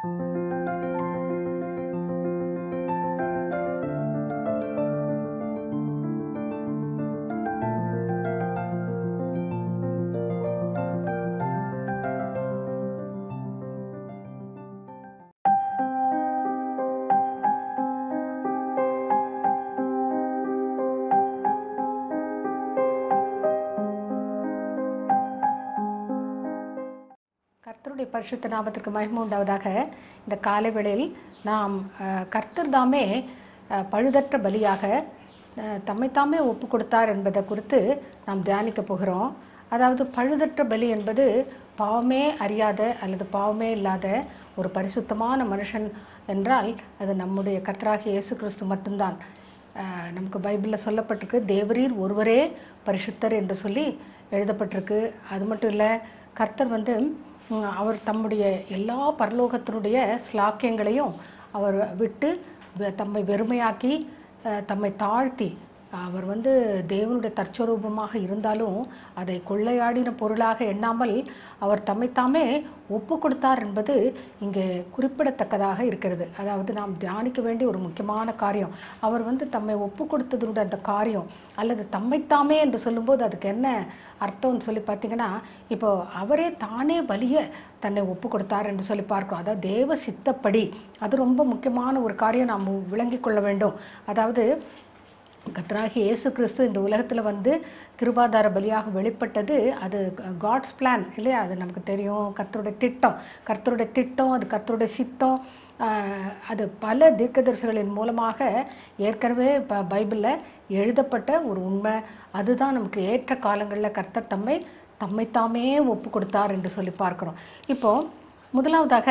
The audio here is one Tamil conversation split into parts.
கர்த்தருடைய பரிசுத்த நாமத்திற்கு மகிமை உண்டாவதாக இந்த காலை வேளையில் நாம் அஹ், கர்த்தர் தாமே அஹ், பழுதற்ற பலியாக அஹ், தம்மைத்தாமே ஒப்பு கொடுத்தார் என்பதை குறித்து நாம் தியானிக்க போகிறோம் அதாவது பழுதற்ற பலி என்பது பாவமே அறியாத அல்லது பாவமே இல்லாத ஒரு பரிசுத்தமான மனுஷன் என்றால் அது நம்முடைய கர்த்தராகிய இயேசு கிறிஸ்து மட்டும்தான் அஹ், நமக்கு பைபிளில் சொல்லப்பட்டிருக்கு தேவரீர் ஒருவரே பரிசுத்தர் என்று சொல்லி எழுதப்பட்டிருக்கு அது மட்டும் இல்லை கர்த்தர் வந்து ம், அவர் தம்முடைய எல்லா பரலோகத்தினுடைய ஸ்லாக்கியங்களையும் அவர் விட்டு வெ- தம்மை வெறுமையாக்கி அஹ், தம்மை தாழ்த்தி அவர் வந்து தேவனுடைய தற்சொரூபமாக இருந்தாலும் அதை கொள்ளையாடின பொருளாக எண்ணாமல் அவர் தம்மைத்தாமே ஒப்பு கொடுத்தார் என்பது இங்கே குறிப்பிடத்தக்கதாக இருக்கிறது அதாவது நாம் தியானிக்க வேண்டிய ஒரு முக்கியமான காரியம் அவர் வந்து தம்மை ஒப்பு கொடுத்ததனுடைய அந்த காரியம் அல்லது தம்மைத்தாமே என்று சொல்லும்போது அதுக்கு என்ன அர்த்தம்னு சொல்லி பார்த்தீங்கன்னா இப்போ அவரே தானே வலிய தன்னை ஒப்பு கொடுத்தார் என்று சொல்லி பார்க்கிறோம் அதாவது தேவ சித்தப்படி அது ரொம்ப முக்கியமான ஒரு காரியம் நாம் விளங்கிக் கொள்ள வேண்டும் அதாவது கர்த்தராகிய இயேசு கிறிஸ்து இந்த உலகத்தில் வந்து கிருபாதார பலியாக வெளிப்பட்டது அது காட்ஸ் பிளான் இல்லையா அது நமக்கு தெரியும் கர்த்தருடைய திட்டம் கர்த்தருடைய திட்டம் அது கர்த்தருடைய சித்தம் ஆஹ், அது பல தீர்க்கதரிசிகளின் மூலமாக ஏற்கனவே ப பைபிளில் எழுதப்பட்ட ஒரு உண்மை அதுதான் நமக்கு ஏற்ற காலங்களில் கர்த்தர் தம்மை தம்மைத்தாமே ஒப்பு கொடுத்தார் என்று சொல்லி பார்க்கிறோம் இப்போது முதலாவதாக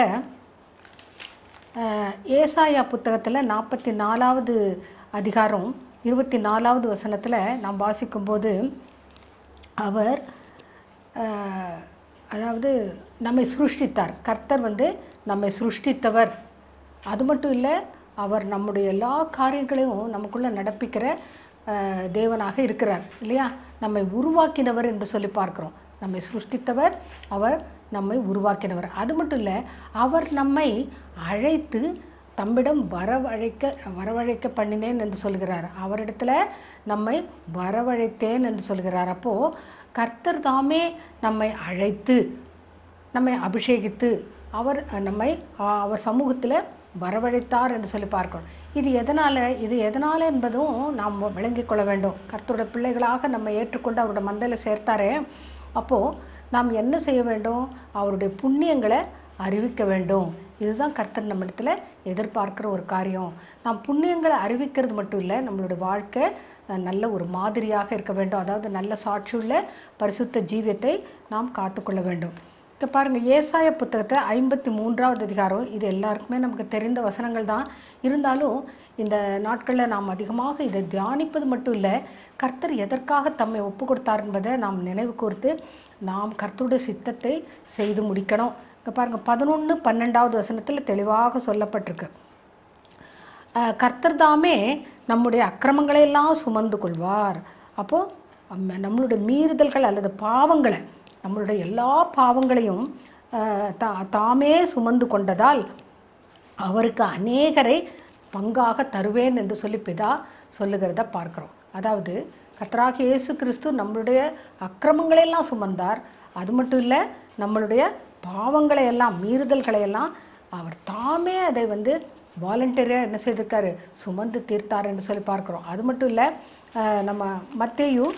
அஹ், ஏசாயா புத்தகத்தில் நாற்பத்தி நாலாவது அதிகாரம் இருபத்தி நாலாவது வசனத்தில் நாம் வாசிக்கும்போது அவர் அஹ், அதாவது நம்மை சிருஷ்டித்தார் கர்த்தர் வந்து நம்மை சிருஷ்டித்தவர் அது மட்டும் இல்லை அவர் நம்முடைய எல்லா காரியங்களையும் நமக்குள்ளே நடப்பிக்கிற அஹ், தேவனாக இருக்கிறார் இல்லையா நம்மை உருவாக்கினவர் என்று சொல்லி பார்க்கிறோம் நம்மை சிருஷ்டித்தவர் அவர் நம்மை உருவாக்கினவர் அது மட்டும் இல்லை அவர் நம்மை அழைத்து தம்மிடம் வரவழைக்க வரவழைக்க பண்ணினேன் என்று சொல்கிறார் அவரிடத்துல நம்மை வரவழைத்தேன் என்று சொல்கிறார் அப்போது கர்த்தர் தாமே நம்மை அழைத்து நம்மை அபிஷேகித்து அவர் நம்மை அ- அவர் சமூகத்தில் வரவழைத்தார் என்று சொல்லி பார்க்கிறோம் இது எதனால் இது எதனால் என்பதும் நாம் விளங்கிக் கொள்ள வேண்டும் கர்த்தருடைய பிள்ளைகளாக நம்ம ஏற்றுக்கொண்டு அவருடைய மந்தையில் சேர்த்தாரே அப்போது நாம் என்ன செய்ய வேண்டும் அவருடைய புண்ணியங்களை அறிவிக்க வேண்டும் இதுதான் கர்த்தர் நம்மிடத்தில் எதிர்பார்க்கிற ஒரு காரியம் நாம் புண்ணியங்களை அறிவிக்கிறது மட்டும் இல்லை நம்மளுடைய வாழ்க்கை அஹ், நல்ல ஒரு மாதிரியாக இருக்க வேண்டும் அதாவது நல்ல சாட்சியுள்ள பரிசுத்த ஜீவியத்தை நாம் காத்துக்கொள்ள வேண்டும் இப்போ பாருங்கள் ஏசாய புத்தகத்தை ஐம்பத்தி மூன்றாவது அதிகாரம் இது எல்லாருக்குமே நமக்கு தெரிந்த வசனங்கள் தான் இருந்தாலும் இந்த நாட்களில் நாம் அதிகமாக இதை தியானிப்பது மட்டும் இல்லை கர்த்தர் எதற்காக தம்மை ஒப்பு கொடுத்தார் என்பதை நாம் நினைவு கூர்த்து நாம் கர்த்தருடைய சித்தத்தை செய்து முடிக்கணும் இங்கே பாருங்கள் பதினொன்று பன்னெண்டாவது வசனத்தில் தெளிவாக சொல்லப்பட்டிருக்கு அஹ், கர்த்தர் தாமே நம்முடைய அக்கிரமங்களை எல்லாம் சுமந்து கொள்வார் அப்போது நம்மளுடைய மீறுதல்கள் அல்லது பாவங்களை நம்மளுடைய எல்லா பாவங்களையும் அஹ், தா தாமே சுமந்து கொண்டதால் அவருக்கு அநேகரை பங்காக தருவேன் என்று சொல்லி பிதா சொல்லுகிறத பார்க்குறோம் அதாவது கர்த்தராகிய இயேசு கிறிஸ்து நம்மளுடைய அக்கிரமங்களை எல்லாம் சுமந்தார் அது மட்டும் இல்லை நம்மளுடைய பாவங்களை எல்லாம் மீறுதல்களை எல்லாம் அவர் தாமே அதை வந்து வாலண்டியராக என்ன செய்திருக்காரு சுமந்து தீர்த்தார் என்று சொல்லி பார்க்குறோம் அது மட்டும் இல்லை அஹ், நம்ம மத்தேயு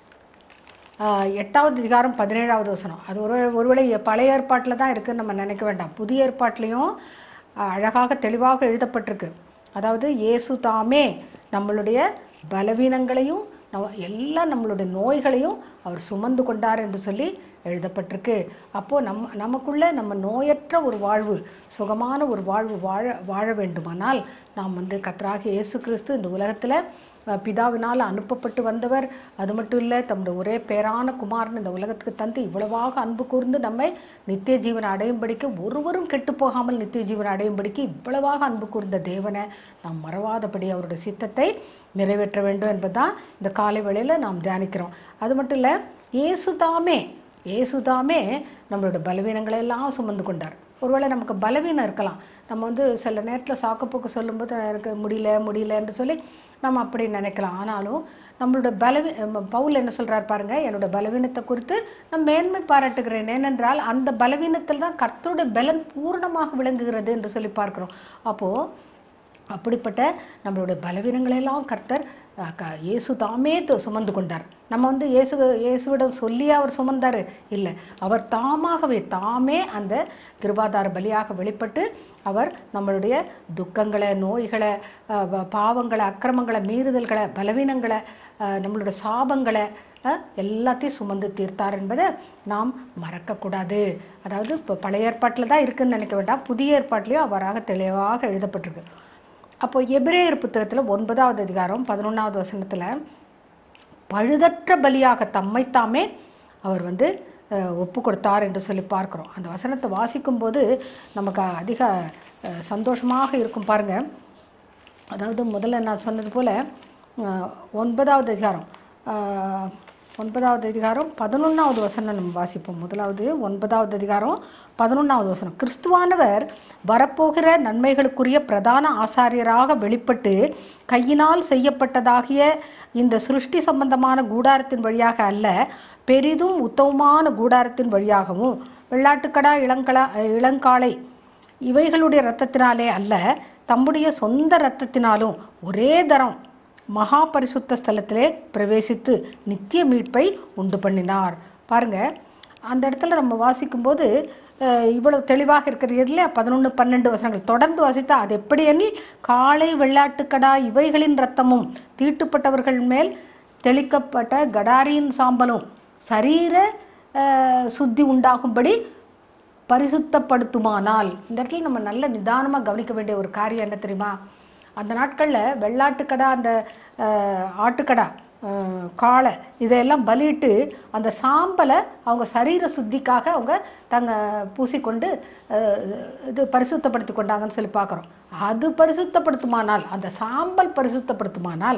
ஆஹ் எட்டாவது அதிகாரம் பதினேழாவது வசனம் அது ஒரு ஒருவேளை பழைய ஏற்பாட்டில் தான் இருக்குன்னு நம்ம நினைக்க வேண்டாம் புதிய ஏற்பாட்டிலையும் ஆஹ் அழகாக தெளிவாக எழுதப்பட்டிருக்கு அதாவது இயேசு தாமே நம்மளுடைய பலவீனங்களையும் நம்ம எல்லா நம்மளுடைய நோய்களையும் அவர் சுமந்து கொண்டார் என்று சொல்லி எழுதப்பட்டிருக்கு அப்போது நம் நமக்குள்ள நம்ம நோயற்ற ஒரு வாழ்வு சுகமான ஒரு வாழ்வு வாழ வாழ வேண்டுமானால் நாம் வந்து கர்த்தராகிய இயேசு கிறிஸ்து இந்த உலகத்தில் அஹ், பிதாவினால் அனுப்பப்பட்டு வந்தவர் அது மட்டும் இல்லை தம்முடைய ஒரே பேரான குமாரன் இந்த உலகத்துக்கு தந்து இவ்வளவாக அன்பு கூர்ந்து நம்மை நித்திய ஜீவனை அடையும்படிக்கு ஒருவரும் கெட்டு போகாமல் நித்திய ஜீவனை அடையும்படிக்கு இவ்வளவாக அன்பு கூர்ந்த தேவனை நாம் மறவாதபடி அவருடைய சித்தத்தை நிறைவேற்ற வேண்டும் என்பதுதான் இந்த காலை வேளையில் நாம் தியானிக்கிறோம் அது மட்டும் இல்லை இயேசுதாமே இயேசுதாமே நம்மளோட பலவீனங்களை எல்லாம் சுமந்து கொண்டார் ஒருவேளை நமக்கு பலவீனம் இருக்கலாம் நம்ம வந்து சில நேரத்தில் சாக்குப்போக்கு சொல்லும்போது எனக்கு முடியல முடியலன்னு சொல்லி நம்ம அப்படி நினைக்கலாம் ஆனாலும் நம்மளோட பலவீ ம- பவுல் என்ன சொல்றார் பாருங்க என்னோட பலவீனத்தை குறித்து நான் மேன்மை பாராட்டுகிறேன் ஏனென்றால் அந்த பலவீனத்தில் தான் கர்த்தருடைய பலன் பூரணமாக விளங்குகிறது என்று சொல்லி பார்க்கிறோம் அப்போது அப்படிப்பட்ட நம்மளுடைய பலவீனங்களெல்லாம் கர்த்தர் அஹ், க- இயேசு தாமே து- சுமந்து கொண்டார் நம்ம வந்து இயேசு இயேசுவிடம் சொல்லி அவர் சுமந்தார் இல்லை அவர் தாமாகவே தாமே அந்த கிருபாதார பலியாக வெளிப்பட்டு அவர் நம்மளுடைய துக்கங்களை நோய்களை அஹ், ப- பாவங்களை அக்கிரமங்களை மீறுதல்களை பலவீனங்களை அஹ், நம்மளுடைய சாபங்களை அஹ், எல்லாத்தையும் சுமந்து தீர்த்தார் என்பதை நாம் மறக்கக்கூடாது அதாவது இப்போ பழைய ஏற்பாட்டில் தான் இருக்குன்னு நினைக்க வேண்டாம் புதிய ஏற்பாட்டிலையும் அவராக தெளிவாக எழுதப்பட்டிருக்கு அப்போ எபிரேயர் புத்தகத்தில் ஒன்பதாவது அதிகாரம் பதினொன்றாவது வசனத்தில் பழுதற்ற பலியாக தம்மைத்தாமே அவர் வந்து அஹ், ஒப்பு கொடுத்தார் என்று சொல்லி பார்க்குறோம் அந்த வசனத்தை வாசிக்கும்போது நமக்கு அதிக அஹ், சந்தோஷமாக இருக்கும் பாருங்க அதாவது முதல்ல நான் சொன்னது போல் ஒன்பதாவது அதிகாரம் அஹ், ஒன்பதாவது அதிகாரம் பதினொன்றாவது வசனம் நம்ம வாசிப்போம் முதலாவது ஒன்பதாவது அதிகாரம் பதினொன்றாவது வசனம் கிறிஸ்துவானவர் வரப்போகிற நன்மைகளுக்குரிய பிரதான ஆசாரியராக வெளிப்பட்டு கையினால் செய்யப்பட்டதாகிய இந்த சிருஷ்டி சம்பந்தமான கூடாரத்தின் வழியாக அல்ல பெரிதும் உத்தமமான கூடாரத்தின் வழியாகவும் வெள்ளாட்டுக்கடா இளங்கலா இளங்காளை இவைகளுடைய இரத்தத்தினாலே அல்ல தம்முடைய சொந்த இரத்தத்தினாலும் ஒரே தரம் மகா பரிசுத்த ஸ்தலத்திலே பிரவேசித்து நித்திய மீட்பை உண்டு பண்ணினார் பாருங்க அந்த இடத்துல நம்ம வாசிக்கும்போது அஹ், இவ்வளவு தெளிவாக இருக்கிறது இல்லையா பதினொன்று பன்னெண்டு வசனங்கள் தொடர்ந்து வாசித்தா அது எப்படி எனில் காளை வெள்ளாட்டுக்கடா இவைகளின் இரத்தமும் தீட்டுப்பட்டவர்கள் மேல் தெளிக்கப்பட்ட கடாரியின் சாம்பலும் சரீர அஹ், சுத்தி உண்டாகும்படி பரிசுத்தப்படுத்துமானால் இந்த இடத்துல நம்ம நல்ல நிதானமாக கவனிக்க வேண்டிய ஒரு காரியம் என்ன தெரியுமா அந்த நாட்களில் வெள்ளாட்டுக்கடா அந்த அஹ், ஆட்டுக்கடா அஹ், காளை இதையெல்லாம் பலியிட்டு அந்த சாம்பலை அவங்க சரீர சுத்திக்காக அவங்க தங்க பூசிக்கொண்டு அஹ், இது பரிசுத்தப்படுத்தி கொண்டாங்கன்னு சொல்லி பார்க்குறோம் அது பரிசுத்தப்படுத்துமானால் அந்த சாம்பல் பரிசுத்தப்படுத்துமானால்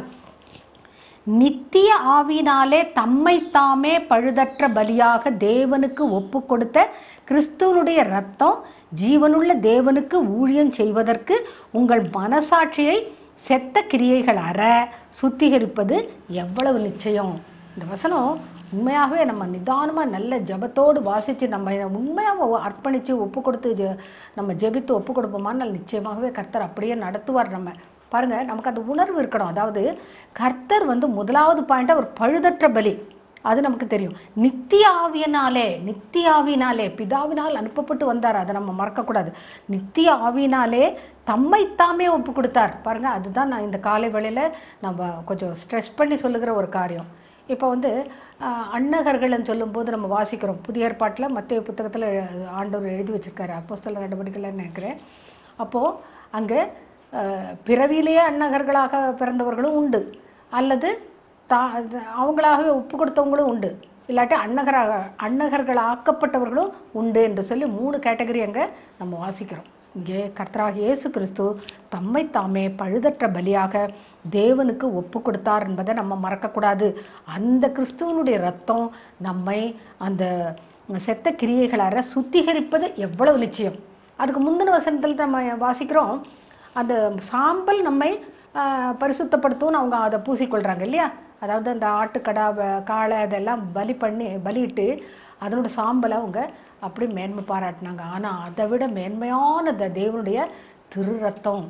நித்திய ஆவினாலே தம்மை தாமே பழுதற்ற பலியாக தேவனுக்கு ஒப்பு கொடுத்த கிறிஸ்துவனுடைய ரத்தம் ஜீவனுள்ள தேவனுக்கு ஊழியம் செய்வதற்கு உங்கள் மனசாட்சியை செத்த கிரியைகள் அற சுத்திகரிப்பது எவ்வளவு நிச்சயம் இந்த வசனம் உண்மையாகவே நம்ம நிதானமாக நல்ல ஜெபத்தோடு வாசித்து நம்ம உண்மையாக அர்ப்பணித்து ஒப்பு கொடுத்து ஜெ- நம்ம ஜெபித்து ஒப்பு கொடுப்போமானால் நிச்சயமாகவே கர்த்தர் அப்படியே நடத்துவார் நம்ம பாருங்க நமக்கு அந்த உணர்வு இருக்கணும் அதாவது கர்த்தர் வந்து முதலாவது பாயிண்ட் அவர் பழுதற்ற பலி அது நமக்கு தெரியும் நித்திய ஆவியினாலே நித்திய ஆவியினாலே பிதாவினால் அனுப்பப்பட்டு வந்தார் அதை நம்ம மறக்கக்கூடாது நித்திய ஆவியினாலே தம்மைத்தாமே ஒப்பு கொடுத்தார் பாருங்க அதுதான் நான் இந்த காலை வேளையில் நம்ம கொஞ்சம் ஸ்ட்ரெஸ் பண்ணி சொல்லுகிற ஒரு காரியம் இப்போ வந்து ஆஹ், அன்னகர்கள்னு சொல்லும்போது நம்ம வாசிக்கிறோம் புதிய ஏற்பாட்டில் மத்திய புத்தகத்தில் ஆண்டவர் எழுதி வச்சிருக்காரு அப்போஸ்தல நடவடிக்கைகள்னு நினைக்கிறேன் அப்போது அங்கே பிறவியிலேயே அன்னகர்களாக பிறந்தவர்களும் உண்டு அல்லது தா அது அவங்களாகவே ஒப்பு கொடுத்தவங்களும் உண்டு இல்லாட்டி அன்னகராக அன்னகர்கள் ஆக்கப்பட்டவர்களும் உண்டு என்று சொல்லி மூணு கேட்டகரி அங்கே நம்ம வாசிக்கிறோம் இங்கே கர்த்தராக இயேசு கிறிஸ்து தம்மை தாமே பழுதற்ற பலியாக தேவனுக்கு ஒப்பு கொடுத்தார் என்பதை நம்ம மறக்கக்கூடாது அந்த கிறிஸ்துவனுடைய ரத்தம் நம்மை அந்த செத்த கிரியைகளார சுத்திகரிப்பது எவ்வளவு நிச்சயம் அதுக்கு முந்தின வசனத்தில் நம்ம வாசிக்கிறோம் அந்த சாம்பல் நம்மை ஆஹ், பரிசுத்தப்படுத்தும்னு அவங்க அதை பூசிக்கொள்கிறாங்க இல்லையா அதாவது அந்த ஆட்டுக்கடா வ- காளை அதெல்லாம் பலி பண்ணி பலியிட்டு அதனோட சாம்பலை அவங்க அப்படி மேன்மை பாராட்டினாங்க ஆனால் அதை விட மேன்மையான அந்த தேவனுடைய திரு ரத்தம்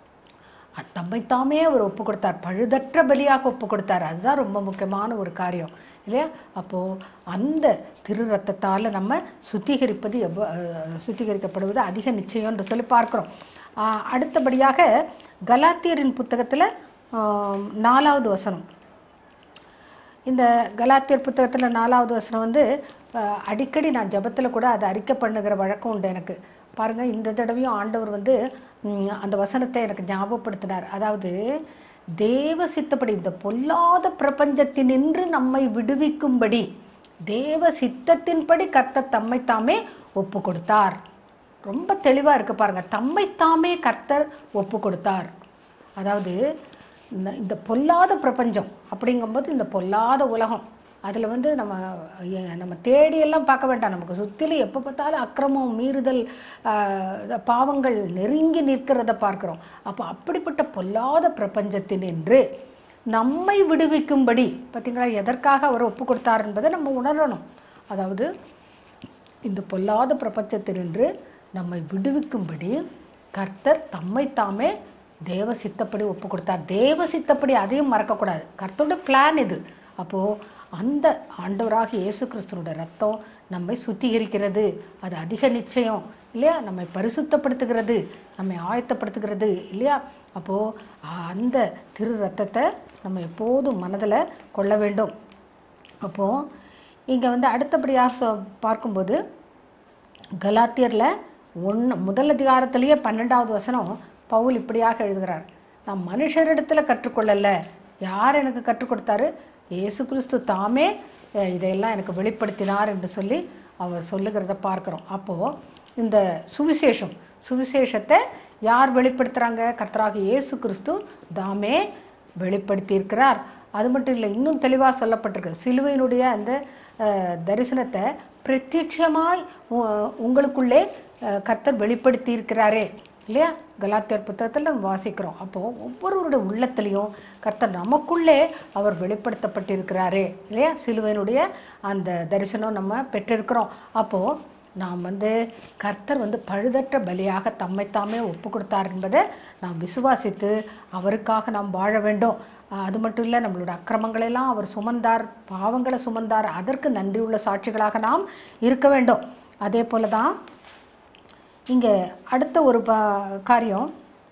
அது தம்மைத்தாமே அவர் ஒப்பு கொடுத்தார் பழுதற்ற பலியாக ஒப்பு கொடுத்தார் அதுதான் ரொம்ப முக்கியமான ஒரு காரியம் இல்லையா அப்போது அந்த திரு ரத்தத்தால் நம்ம சுத்திகரிப்பது எவ்வ அஹ் சுத்திகரிக்கப்படுவது அதிக நிச்சயம் என்று சொல்லி பார்க்குறோம் ஆஹ் அடுத்தபடியாக கலாத்தியரின் புத்தகத்தில் நாலாவது வசனம் இந்த கலாத்தியர் புத்தகத்தில் நாலாவது வசனம் வந்து அஹ், அடிக்கடி நான் ஜெபத்தில் கூட அதை அறிக்கை பண்ணுகிற வழக்கம் உண்டு எனக்கு பாருங்கள் இந்த தடவையும் ஆண்டவர் வந்து ம், அந்த வசனத்தை எனக்கு ஞாபகப்படுத்தினார் அதாவது தேவ சித்தப்படி இந்த பொல்லாத பிரபஞ்சத்தினின்று நம்மை விடுவிக்கும்படி தேவ சித்தத்தின்படி கர்த்தர் தம்மைத்தாமே ஒப்பு கொடுத்தார் ரொம்ப தெளிவாக இருக்கு பாருங்க தம்மைத்தாமே கர்த்தர் ஒப்பு கொடுத்தார் அதாவது இந்த இந்த பொல்லாத பிரபஞ்சம் அப்படிங்கும்போது இந்த பொல்லாத உலகம் அதில் வந்து நம்ம எ- நம்ம தேடியெல்லாம் பார்க்க வேண்டாம் நமக்கு சுற்றிலும் எப்போ பார்த்தாலும் அக்கிரமம் மீறுதல் ஆஹ், பாவங்கள் நெருங்கி நிற்கிறத பார்க்குறோம் அப்போ அப்படிப்பட்ட பொல்லாத பிரபஞ்சத்தினின்று நம்மை விடுவிக்கும்படி பார்த்தீங்களா எதற்காக அவர் ஒப்பு கொடுத்தார் என்பதை நம்ம உணரணும் அதாவது இந்த பொல்லாத பிரபஞ்சத்தினின்று நம்மை விடுவிக்கும்படி கர்த்தர் தம்மை தாமே தேவ சித்தப்படி ஒப்பு கொடுத்தார் தேவ சித்தப்படி அதையும் மறக்கக்கூடாது கர்த்தரோட பிளான் இது அப்போது அந்த ஆண்டவராக இயேசு கிறிஸ்துவோட ரத்தம் நம்மை சுத்திகரிக்கிறது அது அதிக நிச்சயம் இல்லையா நம்மை பரிசுத்தப்படுத்துகிறது நம்மை ஆயத்தப்படுத்துகிறது இல்லையா அப்போது அந்த திரு ரத்தத்தை நம்ம எப்போதும் மனதில் கொள்ள வேண்டும் அப்போது இங்கே வந்து அடுத்தபடியாக சொ பார்க்கும்போது கலாத்தியரில் ஒன்று முதல் அதிகாரத்திலேயே பன்னெண்டாவது வசனம் பவுல் இப்படியாக எழுதுகிறார் நான் மனுஷரிடத்தில் கற்றுக்கொள்ளல யார் எனக்கு கற்றுக் கொடுத்தாரு இயேசு கிறிஸ்து தாமே அஹ், இதையெல்லாம் எனக்கு வெளிப்படுத்தினார் என்று சொல்லி அவர் சொல்லுகிறத பார்க்குறோம் அப்போது இந்த சுவிசேஷம் சுவிசேஷத்தை யார் வெளிப்படுத்துகிறாங்க கர்த்தராக இயேசு கிறிஸ்து தாமே வெளிப்படுத்தியிருக்கிறார் அது மட்டும் இல்லை இன்னும் தெளிவாக சொல்லப்பட்டிருக்கு சிலுவையினுடைய அந்த அஹ், தரிசனத்தை பிரத்யட்சமாய் உ- உங்களுக்குள்ளே அஹ், கர்த்தர் வெளிப்படுத்தி இருக்கிறாரே இல்லையா கலாத்தியர் புத்தகத்தில் நம்ம வாசிக்கிறோம் அப்போது ஒவ்வொருவருடைய உள்ளத்திலையும் கர்த்தர் நமக்குள்ளே அவர் வெளிப்படுத்தப்பட்டிருக்கிறாரே இல்லையா சிலுவையினுடைய அந்த தரிசனம் நம்ம பெற்றிருக்கிறோம் அப்போது நாம் வந்து கர்த்தர் வந்து பழுதற்ற பலியாக தம்மைத்தாமே ஒப்பு கொடுத்தார் என்பதை நாம் விசுவாசித்து அவருக்காக நாம் வாழ வேண்டும் ஆஹ் அது மட்டும் இல்லை நம்மளோட அக்கிரமங்களெல்லாம் அவர் சுமந்தார் பாவங்களை சுமந்தார் அதற்கு நன்றியுள்ள சாட்சிகளாக நாம் இருக்க வேண்டும் அதே போல தான் இங்கே அடுத்த ஒரு ப காரியம்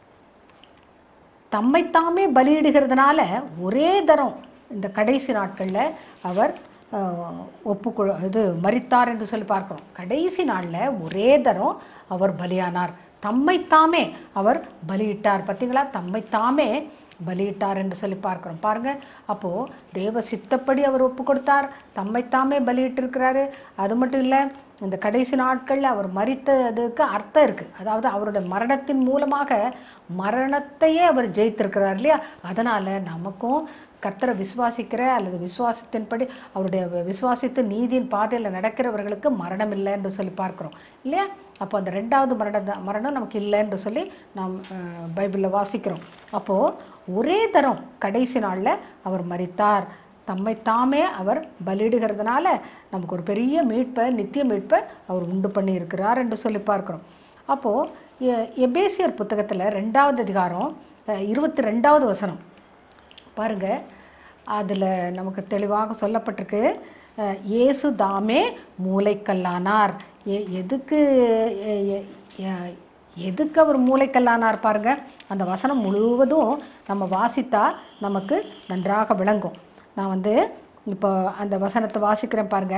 தம்மைத்தாமே பலியிடுகிறதுனால ஒரே தரம் இந்த கடைசி நாட்களில் அவர் அஹ், ஒப்பு கொ- இது மரித்தார் என்று சொல்லி பார்க்கிறோம் கடைசி நாளில் ஒரே தரம் அவர் பலியானார் தம்மைத்தாமே அவர் பலியிட்டார் பார்த்தீங்களா தம்மைத்தாமே பலியிட்டார் என்று சொல்லி பார்க்கிறோம் பாருங்க அப்போ தேவ சித்தப்படி அவர் ஒப்பு கொடுத்தார் தம்மைத்தாமே பலியிட்டிருக்கிறாரு அது மட்டும் இல்லை இந்த கடைசி நாட்களில் அவர் மரித்ததுக்கு அர்த்தம் இருக்குது அதாவது அவருடைய மரணத்தின் மூலமாக மரணத்தையே அவர் ஜெயித்திருக்கிறார் இல்லையா அதனால் நமக்கும் கர்த்தரை விசுவாசிக்கிற அல்லது விசுவாசத்தின்படி அவருடைய வி- விசுவாசித்து நீதியின் பாதையில் நடக்கிறவர்களுக்கு மரணம் இல்லை என்று சொல்லி பார்க்குறோம் இல்லையா அப்போ அந்த ரெண்டாவது மரணம் தான் மரணம் நமக்கு இல்லை என்று சொல்லி நாம் அஹ், பைபிளில் வாசிக்கிறோம் அப்போது ஒரே தரம் கடைசி நாளில் அவர் மரித்தார் தம்மை தாமே அவர் பலியிடுகிறதுனால நமக்கு ஒரு பெரிய மீட்பை நித்திய மீட்பை அவர் உண்டு பண்ணி இருக்கிறார் என்று சொல்லி பார்க்குறோம் அப்போது எபேசியர் புத்தகத்தில் ரெண்டாவது அதிகாரம் அஹ், இருபத்தி ரெண்டாவது வசனம் பாருங்க அதில் நமக்கு தெளிவாக சொல்லப்பட்டிருக்கு அஹ், இயேசு தாமே மூளைக்கல்லானார் எ எதுக்கு எ- எ- எ- எதுக்கு அவர் மூளைக்கல்லானார் பாருங்க அந்த வசனம் முழுவதும் நம்ம வாசித்தா நமக்கு நன்றாக விளங்கும் நான் வந்து இப்போ அந்த வசனத்தை வாசிக்கிறேன் பாருங்க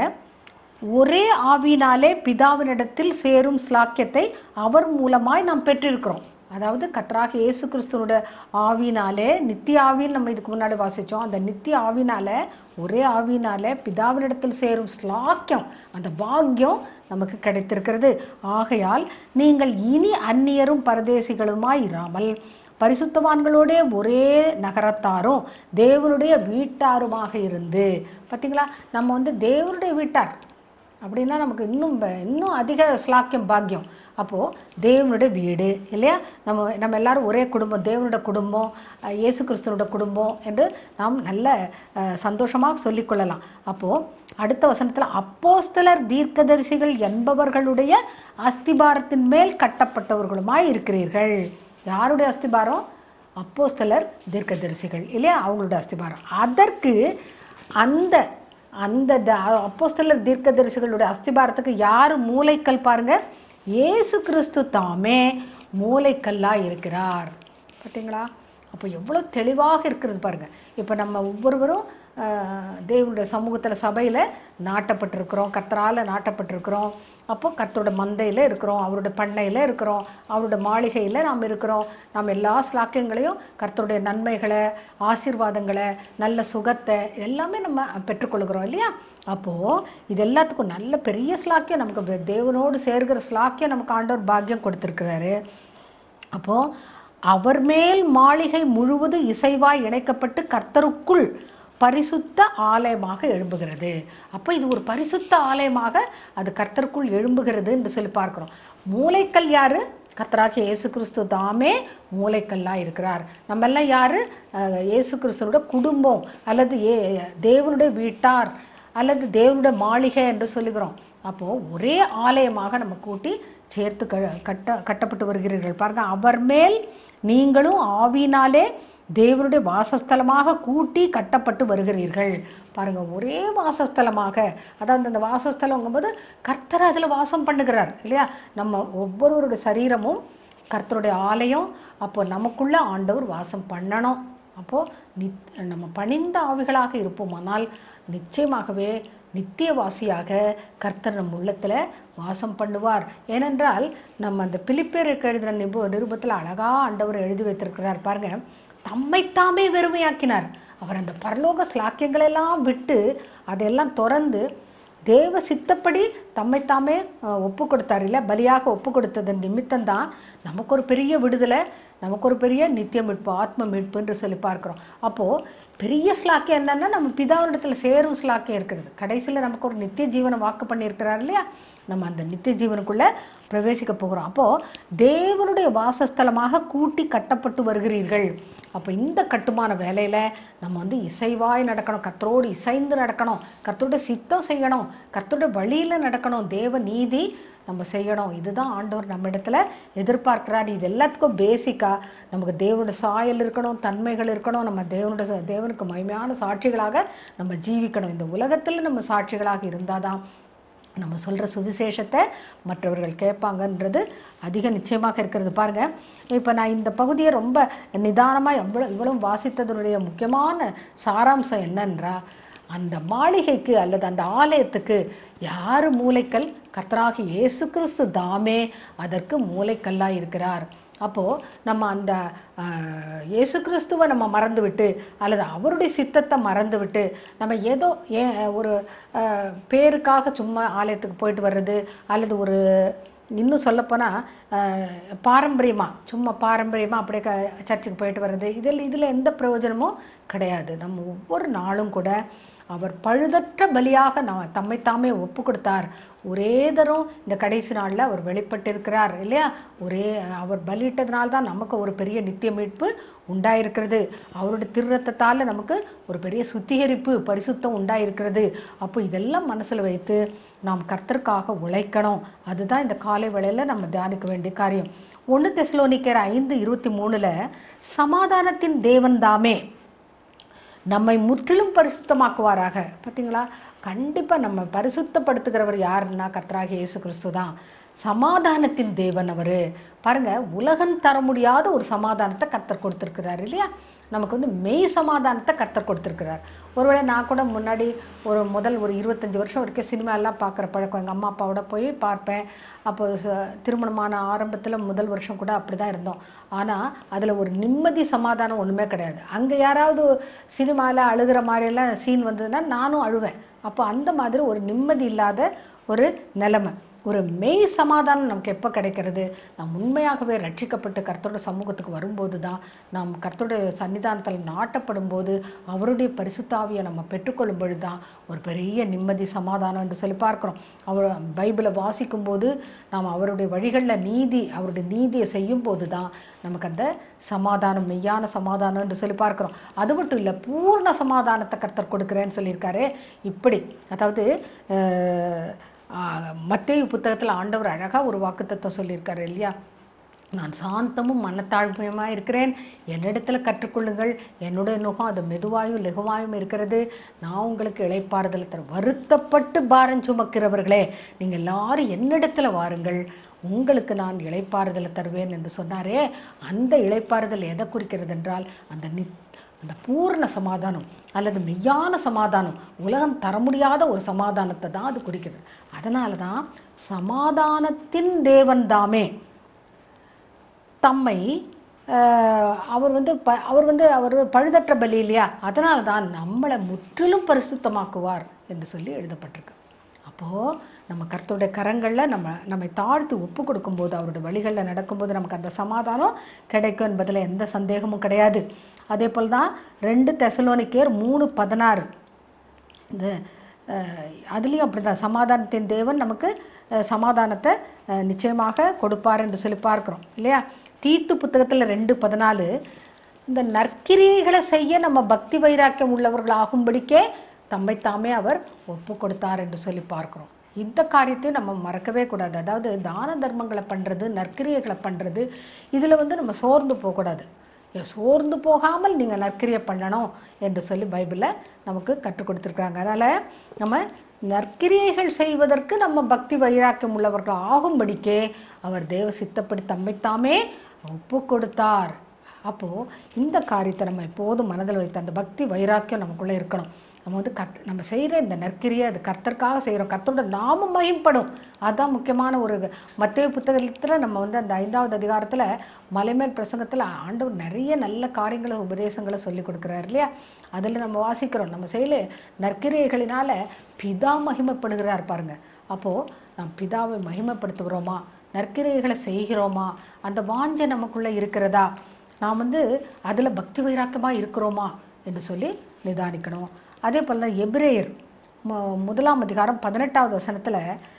ஒரே ஆவியினாலே பிதாவினிடத்தில் சேரும் ஸ்லாக்கியத்தை அவர் மூலமாய் நாம் பெற்றிருக்கிறோம் அதாவது கர்த்தராக இயேசு கிறிஸ்துவோட ஆவினாலே நித்திய ஆவின்னு நம்ம இதுக்கு முன்னாடி வாசித்தோம் அந்த நித்திய ஆவினால ஒரே ஆவினாலே பிதாவினிடத்தில் சேரும் ஸ்லாக்கியம் அந்த பாக்கியம் நமக்கு கிடைத்திருக்கிறது ஆகையால் நீங்கள் இனி அந்நியரும் பரதேசிகளுமாய் இராமல் பரிசுத்தவான்களோடே ஒரே நகரத்தாரும் தேவனுடைய வீட்டாருமாக இருந்து பார்த்தீங்களா நம்ம வந்து தேவனுடைய வீட்டார் அப்படின்னா நமக்கு இன்னும் ப- இன்னும் அதிக ஸ்லாக்கியம் பாக்கியம் அப்போது தேவனுடைய வீடு இல்லையா நம்ம நம்ம எல்லாரும் ஒரே குடும்பம் தேவனுடைய குடும்பம் அஹ், இயேசு கிறிஸ்துவோட குடும்பம் என்று நாம் நல்ல அஹ், சந்தோஷமாக சொல்லிக்கொள்ளலாம் அப்போது அடுத்த வசனத்தில் அப்போஸ்தலர் தீர்க்கதரிசிகள் என்பவர்களுடைய அஸ்திபாரத்தின் மேல் கட்டப்பட்டவர்களுமாய் இருக்கிறீர்கள் யாருடைய அஸ்திபாரம் அப்போஸ்தலர் தீர்க்கதரிசிகள் இல்லையா அவங்களுடைய அஸ்திபாரம் அதற்கு அந்த அந்த த அப்போஸ்தலர் தீர்க்கதரிசிகளுடைய அஸ்திபாரத்துக்கு யார் மூளைக்கல் பாருங்க இயேசு கிறிஸ்து தாமே மூளைக்கல்லா இருக்கிறார் பார்த்தீங்களா அப்போ எவ்வளோ தெளிவாக இருக்கிறது பாருங்க இப்போ நம்ம ஒவ்வொருவரும் ஆஹ், தேவனுடைய சமூகத்தில் சபையில் நாட்டப்பட்டிருக்கிறோம் கர்த்தரால் நாட்டப்பட்டிருக்கிறோம் அப்போ கர்த்தரோட மந்தையில் இருக்கிறோம் அவருடைய பண்ணையில் இருக்கிறோம் அவருடைய மாளிகையில் நாம் இருக்கிறோம் நாம் எல்லா ஸ்லாக்கியங்களையும் கர்த்தருடைய நன்மைகளை ஆசீர்வாதங்களை நல்ல சுகத்தை எல்லாமே நம்ம பெற்றுக்கொள்கிறோம் இல்லையா அப்போது இது எல்லாத்துக்கும் நல்ல பெரிய ஸ்லாக்கியம் நமக்கு வே- தேவனோடு சேர்கிற ஸ்லாக்கியம் நமக்கு ஆண்டவர் பாக்கியம் கொடுத்துருக்கிறாரு அப்போது அவர் மேல் மாளிகை முழுவதும் இசைவாய் இணைக்கப்பட்டு கர்த்தருக்குள் பரிசுத்த ஆலயமாக எழும்புகிறது அப்போ இது ஒரு பரிசுத்த ஆலயமாக அது கர்த்தருக்குள் எழும்புகிறது என்று சொல்லி பார்க்கிறோம் மூளைக்கல் யாரு கர்த்தராகிய இயேசு கிறிஸ்து தாமே மூளைக்கல்லாக இருக்கிறார் நம்ம எல்லாம் யாரு அஹ், இயேசு கிறிஸ்துவோட குடும்பம் அல்லது ஏ தேவனுடைய வீட்டார் அல்லது தேவனுடைய மாளிகை என்று சொல்லுகிறோம் அப்போது ஒரே ஆலயமாக நம்ம கூட்டி சேர்த்து க கட்ட கட்டப்பட்டு வருகிறீர்கள் பாருங்க அவர் மேல் நீங்களும் ஆவியினாலே தேவனுடைய வாசஸ்தலமாக கூட்டி கட்டப்பட்டு வருகிறீர்கள் பாருங்க ஒரே வாசஸ்தலமாக அதாவது அந்த வாசஸ்தலங்கும்போது கர்த்தர் அதில் வாசம் பண்ணுகிறார் இல்லையா நம்ம ஒவ்வொருவருடைய சரீரமும் கர்த்தருடைய ஆலயம் அப்போ நமக்குள்ள ஆண்டவர் வாசம் பண்ணணும் அப்போது நித் நம்ம பணிந்த ஆவிகளாக இருப்போமானால் நிச்சயமாகவே நித்தியவாசியாக கர்த்தர் நம் உள்ளத்தில் வாசம் பண்ணுவார் ஏனென்றால் நம்ம அந்த பிலிப்பேருக்கு எழுதின நிபு நிருபத்தில் அழகாக ஆண்டவர் எழுதி வைத்திருக்கிறார் பாருங்க தம்மைத்தாமே வெறுமையாக்கினார் அவர் அந்த பரலோக ஸ்லாக்கியங்களெல்லாம் விட்டு அதையெல்லாம் திறந்து தேவ சித்தப்படி தம்மைத்தாமே அஹ், ஒப்பு கொடுத்தார் இல்லை பலியாக ஒப்பு கொடுத்ததன் நிமித்தம்தான் நமக்கு ஒரு பெரிய விடுதலை நமக்கு ஒரு பெரிய நித்திய மீட்பு ஆத்ம மீட்பு என்று சொல்லி பார்க்குறோம் அப்போது பெரிய ஸ்லாக்கியம் என்னன்னா நம்ம பிதாவிடத்தில் சேரும் ஸ்லாக்கியம் இருக்கிறது கடைசியில் நமக்கு ஒரு நித்திய ஜீவனை வாக்கு பண்ணியிருக்கிறார் இல்லையா நம்ம அந்த நித்திய ஜீவனுக்குள்ளே பிரவேசிக்க போகிறோம் அப்போது தேவனுடைய வாசஸ்தலமாக கூட்டி கட்டப்பட்டு வருகிறீர்கள் அப்போ இந்த கட்டுமான வேலையில் நம்ம வந்து இசைவாய் நடக்கணும் கர்த்தரோடு இசைந்து நடக்கணும் கர்த்தருடைய சித்தம் செய்யணும் கர்த்தருடைய வழியில் நடக்கணும் தேவ நீதி நம்ம செய்யணும் இதுதான் ஆண்டவர் நம்ம இடத்துல எதிர்பார்க்கிறார் இது எல்லாத்துக்கும் பேசிக்காக நமக்கு தேவனுடைய சாயல் இருக்கணும் தன்மைகள் இருக்கணும் நம்ம தேவனுடைய ச- தேவனுக்கு மகிமையான சாட்சிகளாக நம்ம ஜீவிக்கணும் இந்த உலகத்தில் நம்ம சாட்சிகளாக இருந்தால் தான் நம்ம சொல்கிற சுவிசேஷத்தை மற்றவர்கள் கேட்பாங்கன்றது அதிக நிச்சயமாக இருக்கிறது பாருங்கள் இப்போ நான் இந்த பகுதியை ரொம்ப நிதானமாக எவ்வளோ இவ்வளோ வாசித்ததனுடைய முக்கியமான சாராம்சம் என்னன்றா அந்த மாளிகைக்கு அல்லது அந்த ஆலயத்துக்கு யார் மூளைக்கல் கர்த்தராகி இயேசு கிறிஸ்து தாமே அதற்கு மூளைக்கல்லாக இருக்கிறார் அப்போது நம்ம அந்த ஆஹ், இயேசு கிறிஸ்துவை நம்ம மறந்துவிட்டு அல்லது அவருடைய சித்தத்தை மறந்துவிட்டு நம்ம ஏதோ ஏன் ஒரு ஆஹ், பேருக்காக சும்மா ஆலயத்துக்கு போயிட்டு வர்றது அல்லது ஒரு இன்னும் சொல்லப்போனால் பாரம்பரியமாக சும்மா பாரம்பரியமாக அப்படியே க சர்ச்சுக்கு போயிட்டு வர்றது இதில் இதில் எந்த பிரயோஜனமும் கிடையாது நம்ம ஒவ்வொரு நாளும் கூட அவர் பழுதற்ற பலியாக நான் தம்மைத்தாமே ஒப்பு கொடுத்தார் ஒரே தரம் இந்த கடைசி நாளில் அவர் வெளிப்பட்டிருக்கிறார் இல்லையா ஒரே அவர் பலியிட்டதுனால தான் நமக்கு ஒரு பெரிய நித்திய மீட்பு உண்டாயிருக்கிறது அவருடைய திருரத்தத்தால் நமக்கு ஒரு பெரிய சுத்திகரிப்பு பரிசுத்தம் உண்டாயிருக்கிறது அப்போ இதெல்லாம் மனசில் வைத்து நாம் கர்த்தருக்காக உழைக்கணும் அதுதான் இந்த காலை வேளையில் நம்ம தியானிக்க வேண்டிய காரியம் ஒன்று தெசலோனிக்கர் ஐந்து இருபத்தி மூணில் சமாதானத்தின் தேவன் தாமே நம்மை முற்றிலும் பரிசுத்தமாக்குவாராக பார்த்தீங்களா கண்டிப்பாக நம்ம பரிசுத்தப்படுத்துகிறவர் யாருன்னா கர்த்தராகிய இயேசு கிறிஸ்து தான் சமாதானத்தின் தேவன் அவர் பாருங்க உலகம் தர முடியாத ஒரு சமாதானத்தை கர்த்தர் கொடுத்துருக்கிறார் இல்லையா நமக்கு வந்து மெய் சமாதானத்தை கர்த்தர் கொடுத்துருக்கிறார் ஒருவேளை நான் கூட முன்னாடி ஒரு முதல் ஒரு இருபத்தஞ்சி வருஷம் வரைக்கும் சினிமா எல்லாம் பார்க்குற பழக்கம் எங்கள் அம்மா அப்பாவோட போய் பார்ப்பேன் அப்போ ச- திருமணமான ஆரம்பத்தில் முதல் வருஷம் கூட அப்படி தான் இருந்தோம் ஆனால் அதில் ஒரு நிம்மதி சமாதானம் ஒன்றுமே கிடையாது அங்கே யாராவது சினிமாவில் அழுகிற மாதிரியெல்லாம் சீன் வந்ததுன்னா நானும் அழுவேன் அப்போ அந்த மாதிரி ஒரு நிம்மதி இல்லாத ஒரு நிலைமை ஒரு மெய் சமாதானம் நமக்கு எப்போ கிடைக்கிறது நாம் உண்மையாகவே ரட்சிக்கப்பட்டு கர்த்தரோட சமூகத்துக்கு வரும்போது தான் நாம் கர்த்தருடைய சன்னிதானத்தில் நாட்டப்படும் போது அவருடைய பரிசுத்தாவியை நம்ம பெற்றுக்கொள்ளும் பொழுது தான் ஒரு பெரிய நிம்மதி சமாதானம் என்று சொல்லி பார்க்குறோம் அவர் பைபிளை வாசிக்கும் போது நாம் அவருடைய வழிகளில் நீதி அவருடைய நீதியை செய்யும் போது தான் நமக்கு அந்த சமாதானம் மெய்யான சமாதானம் என்று சொல்லி பார்க்குறோம் அது மட்டும் இல்லை பூர்ண சமாதானத்தை கர்த்தர் கொடுக்குறேன்னு சொல்லியிருக்காரு இப்படி அதாவது அஹ், ஆஹ், மத்தேயு புத்தகத்தில் ஆண்டவர் அழகாக ஒரு வாக்குத்தத்தம் சொல்லியிருக்காரு இல்லையா நான் சாந்தமும் மனத்தாழ்மையுமா இருக்கிறேன் என்னிடத்தில் கற்றுக்கொள்ளுங்கள் என்னுடைய நுகம் அது மெதுவாயும் லெகுவாயும் இருக்கிறது நான் உங்களுக்கு இளைப்பாறுதல் தரேன் வருத்தப்பட்டு பாரம் சுமக்கிறவர்களே நீங்கள் எல்லாரும் என்னிடத்தில் வாருங்கள் உங்களுக்கு நான் இளைப்பாறுதலை தருவேன் என்று சொன்னாரே அந்த இளைப்பாறுதல் எதை குறிக்கிறது என்றால் அந்த நி அந்த பூர்ண சமாதானம் அல்லது மெய்யான சமாதானம் உலகம் தர முடியாத ஒரு சமாதானத்தை தான் அது குறிக்கிறது அதனால தான் சமாதானத்தின் தேவன் தாமே தம்மை ஆஹ், அவர் வந்து ப அவர் வந்து அவர் பழுதற்ற பலி இல்லையா அதனால தான் நம்மளை முற்றிலும் பரிசுத்தமாக்குவார் என்று சொல்லி எழுதப்பட்டிருக்கு அப்போ அப்போது நம்ம கர்த்தருடைய கரங்களில் நம்ம நம்மை தாழ்த்தி ஒப்பு கொடுக்கும்போது அவருடைய வழிகளில் நடக்கும்போது நமக்கு அந்த சமாதானம் கிடைக்கும் என்பதில் எந்த சந்தேகமும் கிடையாது அதே போல் தான் ரெண்டு தெசலோனிக்கேர் மூணு பதினாறு இந்த அஹ், அதுலேயும் அப்படி தான் சமாதானத்தின் தேவன் நமக்கு அஹ், சமாதானத்தை அஹ், நிச்சயமாக கொடுப்பார் என்று சொல்லி பார்க்குறோம் இல்லையா தீத்து புத்தகத்தில் ரெண்டு பதினாலு இந்த நற்கிரியைகளை செய்ய நம்ம பக்தி வைராக்கியம் உள்ளவர்கள் ஆகும்படிக்கே தம்மை தாமே அவர் ஒப்பு கொடுத்தார் என்று சொல்லி பார்க்குறோம் இந்த காரியத்தையும் நம்ம மறக்கவே கூடாது அதாவது தான தர்மங்களை பண்ணுறது நற்கிரியைகளை பண்ணுறது இதில் வந்து நம்ம சோர்ந்து போகக்கூடாது ஏ, சோர்ந்து போகாமல் நீங்கள் நற்கிரியை பண்ணணும் என்று சொல்லி பைபிளில் நமக்கு கற்றுக் கொடுத்துருக்காங்க அதனால் நம்ம நற்கிரியைகள் செய்வதற்கு நம்ம பக்தி வைராக்கியம் உள்ளவர்கள் ஆகும்படிக்கே அவர் தேவ சித்தப்படி தம்மைத்தாமே ஒப்பு கொடுத்தார் அப்போது இந்த காரியத்தை நம்ம எப்போதும் மனதில் வைத்து அந்த பக்தி வைராக்கியம் நமக்குள்ளே இருக்கணும் நம்ம வந்து கத் நம்ம செய்கிற இந்த நற்கிரியை அது கர்த்தருக்காக செய்கிறோம் கர்த்தரோட நாமம் மகிம்படும் அதுதான் முக்கியமான ஒரு மத்திய புத்தகத்தில் நம்ம வந்து அந்த ஐந்தாவது அதிகாரத்தில் மலைமேல் பிரசங்கத்தில் ஆண்டவர் நிறைய நல்ல காரியங்களை உபதேசங்களை சொல்லி கொடுக்குறாரு இல்லையா அதில் நம்ம வாசிக்கிறோம் நம்ம செய்யல நற்கிரியைகளினால பிதா மகிமைப்படுகிறார் பாருங்க அப்போது நாம் பிதாவை மகிமைப்படுத்துகிறோமா நற்கிரியைகளை செய்கிறோமா அந்த வாஞ்சை நமக்குள்ளே இருக்கிறதா நாம் வந்து அதில் பக்தி வைராக்கியமாக இருக்கிறோமா என்று சொல்லி நிதானிக்கணும் அதே போல் தான் எபிரேயர் மு- முதலாம் அதிகாரம் பதினெட்டாவது வசனத்தில்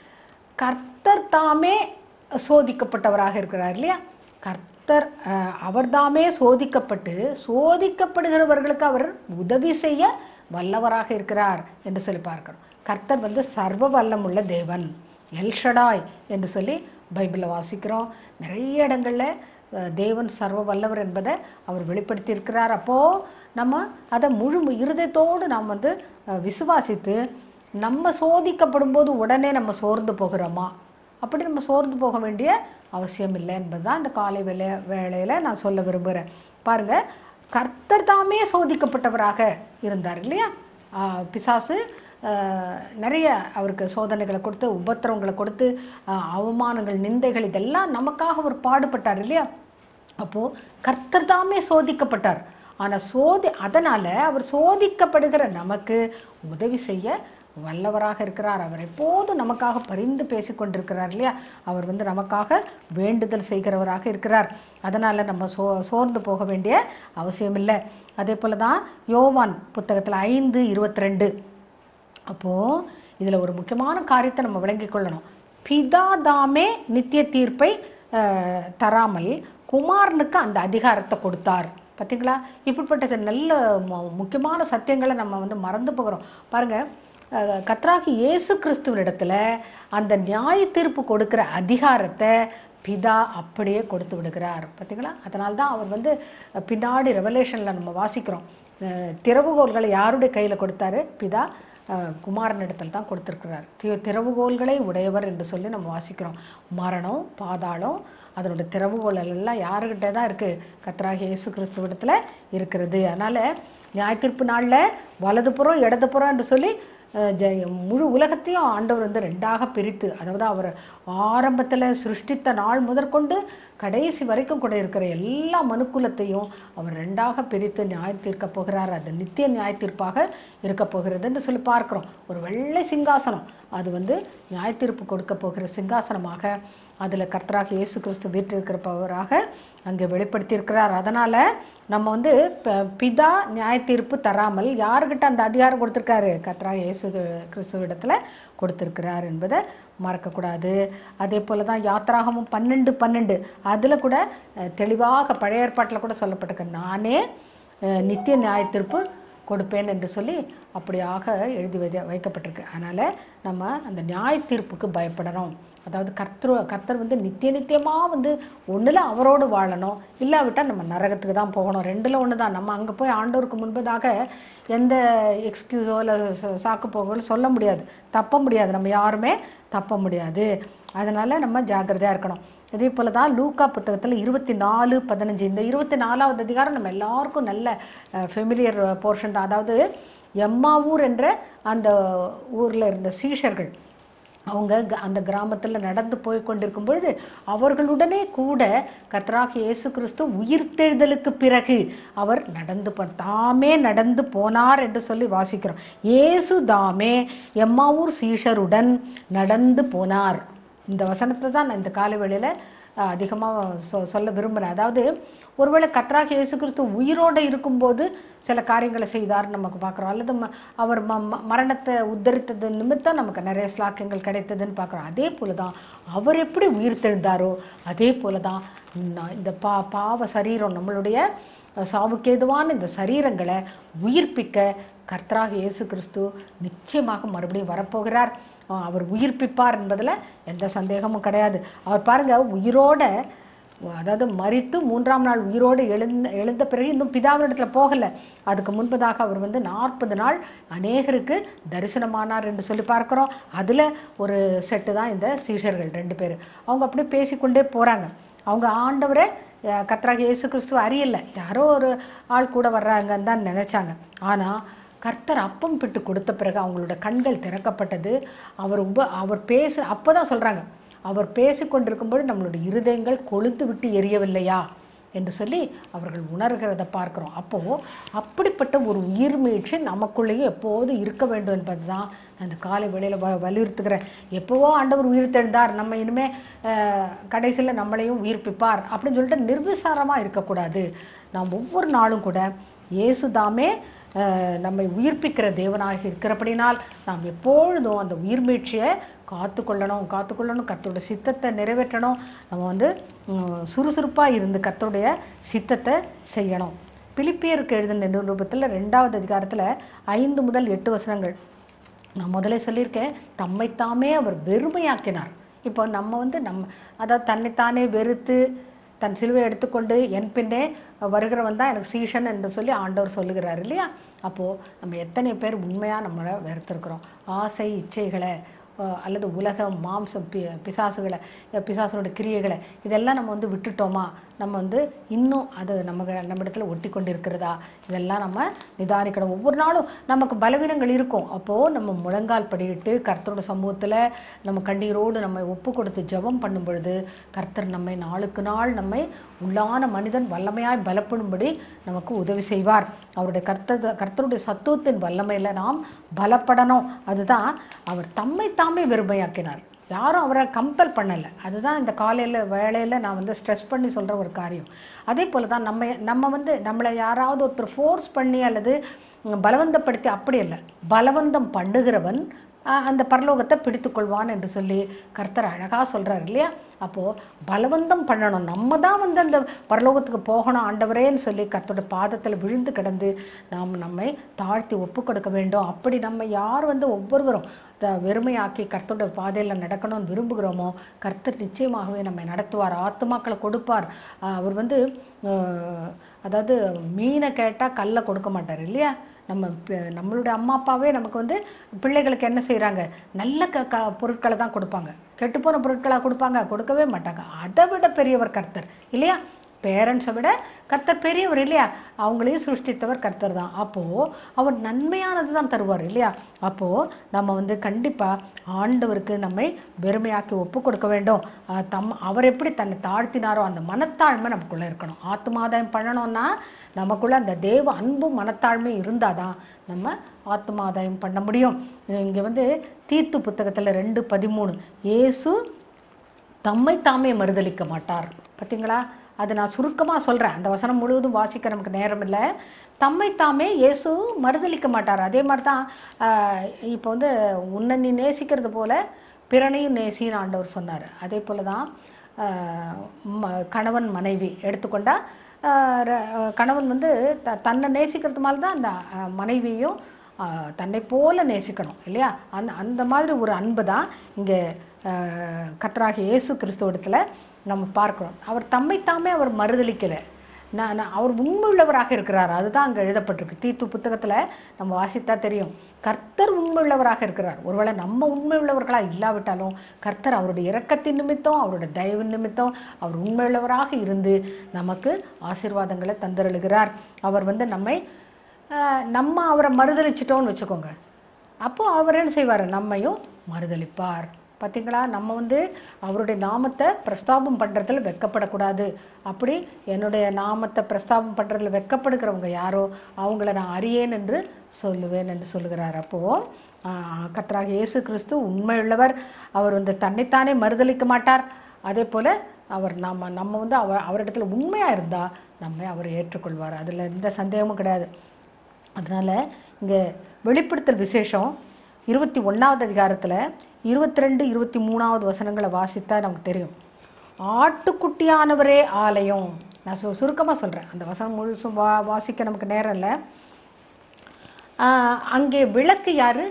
கர்த்தர் தாமே சோதிக்கப்பட்டவராக இருக்கிறார் இல்லையா கர்த்தர் அஹ், அவர்தாமே சோதிக்கப்பட்டு சோதிக்கப்படுகிறவர்களுக்கு அவர் உதவி செய்ய வல்லவராக இருக்கிறார் என்று சொல்லி பார்க்கிறோம் கர்த்தர் வந்து சர்வ வல்லமுள்ள தேவன் எல்ஷடாய் என்று சொல்லி பைபிளில் வாசிக்கிறோம் நிறைய இடங்களில் அஹ், தேவன் சர்வ வல்லவர் என்பதை அவர் வெளிப்படுத்தியிருக்கிறார் அப்போது நம்ம அதை முழு இருதயத்தோடு நாம் வந்து அஹ், விசுவாசித்து நம்ம சோதிக்கப்படும் போது உடனே நம்ம சோர்ந்து போகிறோமா அப்படி நம்ம சோர்ந்து போக வேண்டிய அவசியம் இல்லை என்பது தான் இந்த காலை வேலை வேளையில் நான் சொல்ல விரும்புகிறேன் பாருங்கள் கர்த்தர் தாமே சோதிக்கப்பட்டவராக இருந்தார் இல்லையா ஆஹ் பிசாசு ஆஹ் நிறைய அவருக்கு சோதனைகளை கொடுத்து உபத்திரவங்களை கொடுத்து ஆஹ் அவமானங்கள் நிந்தைகள் இதெல்லாம் நமக்காக அவர் பாடுபட்டார் இல்லையா அப்போது கர்த்தர் தாமே சோதிக்கப்பட்டார் ஆனால் சோதி அதனால் அவர் சோதிக்கப்படுகிற நமக்கு உதவி செய்ய வல்லவராக இருக்கிறார் அவர் எப்போதும் நமக்காக பரிந்து பேசிக்கொண்டிருக்கிறார் இல்லையா அவர் வந்து நமக்காக வேண்டுதல் செய்கிறவராக இருக்கிறார் அதனால் நம்ம சோ சோர்ந்து போக வேண்டிய அவசியம் இல்லை அதே போல் தான் யோவான் புத்தகத்தில் ஐந்து இருபத்தி ரெண்டு அப்போது இதில் ஒரு முக்கியமான காரியத்தை நம்ம விளங்கிக் கொள்ளணும் பிதா தாமே நித்திய தீர்ப்பை அஹ், தராமல் குமாரனுக்கு அந்த அதிகாரத்தை கொடுத்தார் பார்த்தீங்களா இப்படிப்பட்ட நல்ல மு- முக்கியமான சத்தியங்களை நம்ம வந்து மறந்து போகிறோம் பாருங்கள் கத்ராகி இயேசு கிறிஸ்துவனிடத்தில் அந்த நியாய தீர்ப்பு கொடுக்கிற அதிகாரத்தை பிதா அப்படியே கொடுத்து விடுகிறார் பார்த்தீங்களா அதனால தான் அவர் வந்து அஹ், பின்னாடி ரெவலேஷனில் நம்ம வாசிக்கிறோம் அஹ், திறவுகோல்களை யாருடைய கையில் கொடுத்தாரு பிதா அஹ், குமாரனிடத்தில் தான் கொடுத்துருக்கிறார் தி திறவுகோல்களை உடையவர் என்று சொல்லி நம்ம வாசிக்கிறோம் மரணம் பாதாளம் அதனுடைய திறவுகோல் எல்லாம் யாருக்கிட்ட தான் இருக்குது கத்ராகி இயேசு கிறிஸ்துவிடத்தில் இருக்கிறது அதனால் ஞாயிற்றுப்பு நாளில் வலதுபுறம் இடதுபுறம் என்று சொல்லி அஹ், ஜ முழு உலகத்தையும் ஆண்டவர் வந்து ரெண்டாக பிரித்து அதாவது அவர் ஆரம்பத்தில் சிருஷ்டித்த நாள் முதற்கொண்டு கடைசி வரைக்கும் கூட இருக்கிற எல்லா மனுக்குலத்தையும் அவர் ரெண்டாக பிரித்து நியாய தீர்க்க போகிறார் அது நித்திய நியாய தீர்ப்பாக இருக்க போகிறது என்று சொல்லி பார்க்கிறோம் ஒரு வெள்ளை சிங்காசனம் அது வந்து நியாய தீர்ப்பு கொடுக்க போகிற சிங்காசனமாக அதில் கர்த்தராக இயேசு கிறிஸ்து வீற்றிருக்கிறப்பவராக அங்கே வெளிப்படுத்தியிருக்கிறார் அதனால் நம்ம வந்து ப- பிதா நியாய தீர்ப்பு தராமல் யாருக்கிட்ட அந்த அதிகாரம் கொடுத்துருக்காரு கர்த்தராக இயேசு கிறிஸ்துவிடத்தில் கொடுத்துருக்கிறார் என்பதை மறக்கக்கூடாது அதே போல் தான் யாத்திராகமும் பன்னெண்டு பன்னெண்டு அதில் கூட அஹ், தெளிவாக பழைய ஏற்பாட்டில் கூட சொல்லப்பட்டிருக்கு நானே அஹ், நித்திய நியாய தீர்ப்பு கொடுப்பேன் என்று சொல்லி அப்படியாக எழுதி வை வைக்கப்பட்டிருக்கு அதனால் நம்ம அந்த நியாய தீர்ப்புக்கு பயப்படணும் அதாவது கர்த்தர் கர்த்தர் வந்து நித்திய நித்தியமாக வந்து ஒன்றில் அவரோடு வாழணும் இல்லாவிட்டால் நம்ம நரகத்துக்கு தான் போகணும் ரெண்டில் ஒன்று தான் நம்ம அங்கே போய் ஆண்டவருக்கு முன்பதாக எந்த எக்ஸ்கியூஸோ இல்லை சாக்கு போகலோ சொல்ல முடியாது தப்ப முடியாது நம்ம யாருமே தப்ப முடியாது அதனால் நம்ம ஜாக்கிரதையாக இருக்கணும் இதே போல் தான் லூக்கா புத்தகத்தில் இருபத்தி நாலு பதினஞ்சு இந்த இருபத்தி நாலாவது அதிகாரம் நம்ம எல்லாருக்கும் நல்ல ஃபெமிலியர் போர்ஷன் தான் அதாவது எம்மாவூர் என்ற அந்த ஊரில் இருந்த சீஷர்கள் அவங்க க- அந்த கிராமத்தில் நடந்து போய் கொண்டிருக்கும் பொழுது அவர்களுடனே கூட கர்த்தராகிய இயேசு கிறிஸ்து உயிர்த்தெழுதலுக்கு பிறகு அவர் நடந்து போ தாமே நடந்து போனார் என்று சொல்லி வாசிக்கிறோம் இயேசு தாமே எம்மாவூர் சீஷருடன் நடந்து போனார் இந்த வசனத்தை தான் நான் இந்த காலை வேளையில் அதிகமாக சொ சொல்ல விரும்புகிறேன் அதாவது ஒருவேளை கர்த்தராகிய இயேசு கிறிஸ்து உயிரோடு இருக்கும்போது சில காரியங்களை செய்தார் நமக்கு பார்க்குறோம் அல்லது ம- அவர் ம ம- மரணத்தை உத்தரித்தது நிமித்தம் நமக்கு நிறைய ஸ்லாக்கியங்கள் கிடைத்ததுன்னு பார்க்குறோம் அதே போல தான் அவர் எப்படி உயிர் தெழுந்தாரோ அதே போல தான் ந- இந்த பா பாவ சரீரம் நம்மளுடைய சாவுக்கேதுவான இந்த சரீரங்களை உயிர்ப்பிக்க கர்த்தராக இயேசு கிறிஸ்து நிச்சயமாக மறுபடியும் வரப்போகிறார் அஹ் அவர் உயிர்ப்பிப்பார் என்பதில் எந்த சந்தேகமும் கிடையாது அவர் பாருங்க உயிரோட அதாவது மரித்து மூன்றாம் நாள் உயிரோடு எழுந்த எழுந்த பிறகு இன்னும் பிதாவினிடத்தில் போகலை அதுக்கு முன்பதாக அவர் வந்து நாற்பது நாள் அநேகருக்கு தரிசனமானார் என்று சொல்லி பார்க்குறோம் அதில் ஒரு செட்டு தான் இந்த சீஷர்கள் ரெண்டு பேர் அவங்க அப்படியே பேசிக்கொண்டே போகிறாங்க அவங்க ஆண்டவரை அஹ், கர்த்தராகிய இயேசு கிறிஸ்துவ அறியல யாரோ ஒரு ஆள் கூட வர்றாங்கன்னு தான் நினச்சாங்க ஆனால் கர்த்தர் அப்பம் பிட்டு கொடுத்த பிறகு அவங்களோட கண்கள் திறக்கப்பட்டது அவர் உப அவர் பேச அப்போ தான் சொல்கிறாங்க அவர் பேசிக்கொண்டிருக்கும்போது நம்மளுடைய இருதயங்கள் கொழுந்து விட்டு எரியவில்லையா என்று சொல்லி அவர்கள் உணர்கிறத பார்க்குறோம் அப்போது அப்படிப்பட்ட ஒரு உயிர் மீழ்ச்சி நமக்குள்ளேயே எப்போதும் இருக்க வேண்டும் என்பது தான் நான் இந்த காலை வேளையில் வ வலியுறுத்துகிறேன் எப்போவோ ஆண்டவர் உயிர் தெழுந்தார் நம்ம இனிமே கடைசியில் நம்மளையும் உயிர்ப்பிப்பார் அப்படின்னு சொல்லிட்டு நிர்விசாரமாக இருக்கக்கூடாது நாம் ஒவ்வொரு நாளும் கூட இயேசு தாமே அஹ், நம்மை உயிர்ப்பிக்கிற தேவனாக இருக்கிறபடினால் நாம் எப்பொழுதும் அந்த உயிர்மீழ்ச்சியை காத்துக்கொள்ளணும் காத்துக்கொள்ளணும் கர்த்தருடைய சித்தத்தை நிறைவேற்றணும் நம்ம வந்து சுறுசுறுப்பாக இருந்து கர்த்தருடைய சித்தத்தை செய்யணும் பிலிப்பியருக்கு எழுதின நிருபத்தில் ரெண்டாவது அதிகாரத்தில் ஐந்து முதல் எட்டு வசனங்கள் நான் முதல்ல சொல்லியிருக்கேன் தம்மைத்தாமே அவர் வெறுமையாக்கினார் இப்போ நம்ம வந்து நம்ம அதாவது தன்னைத்தானே வெறுத்து தன் சிலுவை எடுத்துக்கொண்டு என் பின்னே வருகிறவன் தான் எனக்கு சீஷன் என்று சொல்லி ஆண்டவர் சொல்லுகிறார் இல்லையா அப்போது நம்ம எத்தனை பேர் உண்மையாக நம்மளை வெறுத்திருக்கிறோம் ஆசை இச்சைகளை அஹ், அல்லது உலகம் மாம்சம் பி பிசாசுகளை அஹ், பிசாசுகளோட கிரியைகளை இதெல்லாம் நம்ம வந்து விட்டுட்டோமா நம்ம வந்து இன்னும் அது நமக்கு நம்மிடத்தில் ஒட்டி கொண்டு இருக்கிறதா இதெல்லாம் நம்ம நிதானிக்கணும் ஒவ்வொரு நாளும் நமக்கு பலவீனங்கள் இருக்கும் அப்போது நம்ம முழங்கால் படியிட்டு கர்த்தரோட சமூகத்தில் நம்ம கண்ணீரோடு நம்ம ஒப்பு கொடுத்து ஜெபம் பண்ணும் பொழுது கர்த்தர் நம்மை நாளுக்கு நாள் நம்மை உள்ளான மனிதன் வல்லமையாய் பலப்படும்படி நமக்கு உதவி செய்வார் அவருடைய கர்த்த கர்த்தருடைய சத்துவத்தின் வல்லமையில் நாம் பலப்படணும் அதுதான் அவர் தம்மை தாமே வெறுமையாக்கினார் யாரும் அவரை கம்பல் பண்ணலை அதுதான் இந்த காலையில் வேலையில் நான் வந்து ஸ்ட்ரெஸ் பண்ணி சொல்கிற ஒரு காரியம் அதே போல் தான் நம்ம நம்ம வந்து நம்மளை யாராவது ஒருத்தர் ஃபோர்ஸ் பண்ணி அல்லது உம், பலவந்தப்படுத்தி அப்படி இல்லை பலவந்தம் பண்ணுகிறவன் ஆஹ், அந்த பரலோகத்தை பிடித்துக்கொள்வான் என்று சொல்லி கர்த்தர் அழகாக சொல்கிறார் இல்லையா அப்போது பலவந்தம் பண்ணணும் நம்ம தான் வந்து அந்த பரலோகத்துக்கு போகணும் ஆண்டவரேன்னு சொல்லி கர்த்தரோட பாதத்தில் விழுந்து கிடந்து நாம் நம்மை தாழ்த்தி ஒப்பு கொடுக்க வேண்டும் அப்படி நம்ம யார் வந்து ஒவ்வொருவரும் த- வெறுமையாக்கி கர்த்தரோட பாதையில் நடக்கணும்னு விரும்புகிறோமோ கர்த்தர் நிச்சயமாகவே நம்மை நடத்துவார் ஆத்துமாக்களை கொடுப்பார் ஆஹ் அவர் வந்து ஆஹ், அதாவது மீனை கேட்டால் கல்லை கொடுக்க மாட்டார் இல்லையா நம்ம ப- நம்மளுடைய அம்மா அப்பாவே நமக்கு வந்து பிள்ளைகளுக்கு என்ன செய்கிறாங்க நல்ல க க பொருட்களை தான் கொடுப்பாங்க கெட்டுப்போன பொருட்களாக கொடுப்பாங்க கொடுக்கவே மாட்டாங்க அதை விட பெரியவர் கர்த்தர் இல்லையா பேரண்ட்ஸை விட கர்த்தர் பெரியவர் இல்லையா அவங்களையும் சிருஷ்டித்தவர் கர்த்தர் தான் அப்போது அவர் நன்மையானது தான் தருவார் இல்லையா அப்போது நம்ம வந்து கண்டிப்பாக ஆண்டவருக்கு நம்மை வெறுமையாக்கி ஒப்பு கொடுக்க வேண்டும் அஹ் தம் அவர் எப்படி தன்னை தாழ்த்தினாரோ அந்த மனத்தாழ்மை நமக்குள்ளே இருக்கணும் ஆத்மாதாயம் பண்ணணும்னா நமக்குள்ள அந்த தேவ அன்பு மனத்தாழ்மை இருந்தால் தான் நம்ம ஆத்மாதாயம் பண்ண முடியும் இங்கே வந்து தீத்து புத்தகத்தில் ரெண்டு பதிமூணு இயேசு தம்மை தாமே மறுதலிக்க மாட்டார் பார்த்தீங்களா அது நான் சுருக்கமாக சொல்கிறேன் அந்த வசனம் முழுவதும் வாசிக்க நமக்கு நேரம் இல்லை தம்மை தாமே இயேசு மறுதலிக்க மாட்டார் அதே மாதிரி தான் ஆஹ், இப்போ வந்து உன்னை நீ நேசிக்கிறது போல பிறனையும் நேசின்னு ஆண்டவர் சொன்னார் அதே போல தான் ஆஹ், ம- கணவன் மனைவி எடுத்துக்கொண்டா ஆஹ், ர- கணவன் வந்து த தன்னை நேசிக்கிறது மாதிரி தான் அந்த ஆஹ், மனைவியும் ஆஹ், தன்னை போல நேசிக்கணும் இல்லையா அந்த அந்த மாதிரி ஒரு அன்பு தான் இங்கே கர்த்தராகிய இயேசு கிறிஸ்துவத்தில் நம்ம பார்க்குறோம் அவர் தம்மைத்தாமே அவர் மறுதலிக்கலை நான் நான் அவர் உண்மையுள்ளவராக இருக்கிறார் அதுதான் அங்கே எழுதப்பட்டிருக்கு தீத்து புத்தகத்தில் நம்ம வாசித்தா தெரியும் கர்த்தர் உண்மையுள்ளவராக இருக்கிறார் ஒருவேளை நம்ம உண்மையுள்ளவர்களாக இல்லாவிட்டாலும் கர்த்தர் அவருடைய இரக்கத்தின் நிமித்தம் அவருடைய தயவு நிமித்தம் அவர் உண்மையுள்ளவராக இருந்து நமக்கு ஆசீர்வாதங்களை தந்தருளுகிறார் அவர் வந்து நம்மை ஆஹ், நம்ம அவரை மறுதலிச்சிட்டோம்னு வச்சுக்கோங்க அப்போ அவர் என்ன செய்வார் நம்மையும் மறுதலிப்பார் பார்த்தீங்களா நம்ம வந்து அவருடைய நாமத்தை பிரஸ்தாபம் பண்ணுறதுல வெக்கப்படக்கூடாது அப்படி என்னுடைய நாமத்தை பிரஸ்தாபம் பண்ணுறதுல வெக்கப்படுகிறவங்க யாரோ அவங்கள நான் அறியேன் என்று சொல்லுவேன் என்று சொல்லுகிறார் அப்போது கர்த்தராக இயேசு கிறிஸ்து உண்மையுள்ளவர் அவர் வந்து தன்னைத்தானே மறுதலிக்க மாட்டார் அதே போல் அவர் நம்ம நம்ம வந்து அவர் அவரிடத்துல உண்மையாக இருந்தால் நம்மை அவர் ஏற்றுக்கொள்வார் அதில் எந்த சந்தேகமும் கிடையாது அதனால் இங்கே வெளிப்படுத்தல் விசேஷம் இருபத்தி ஒன்றாவது அதிகாரத்தில் இருபத்தி ரெண்டு இருபத்தி மூணாவது வசனங்களை வாசித்தா நமக்கு தெரியும் ஆட்டுக்குட்டியானவரே ஆலயம் நான் சு சுருக்கமாக சொல்கிறேன் அந்த வசனம் முழுசும் வா வாசிக்க நமக்கு நேரம் இல்லை ஆஹ் அங்கே விளக்கு யாரு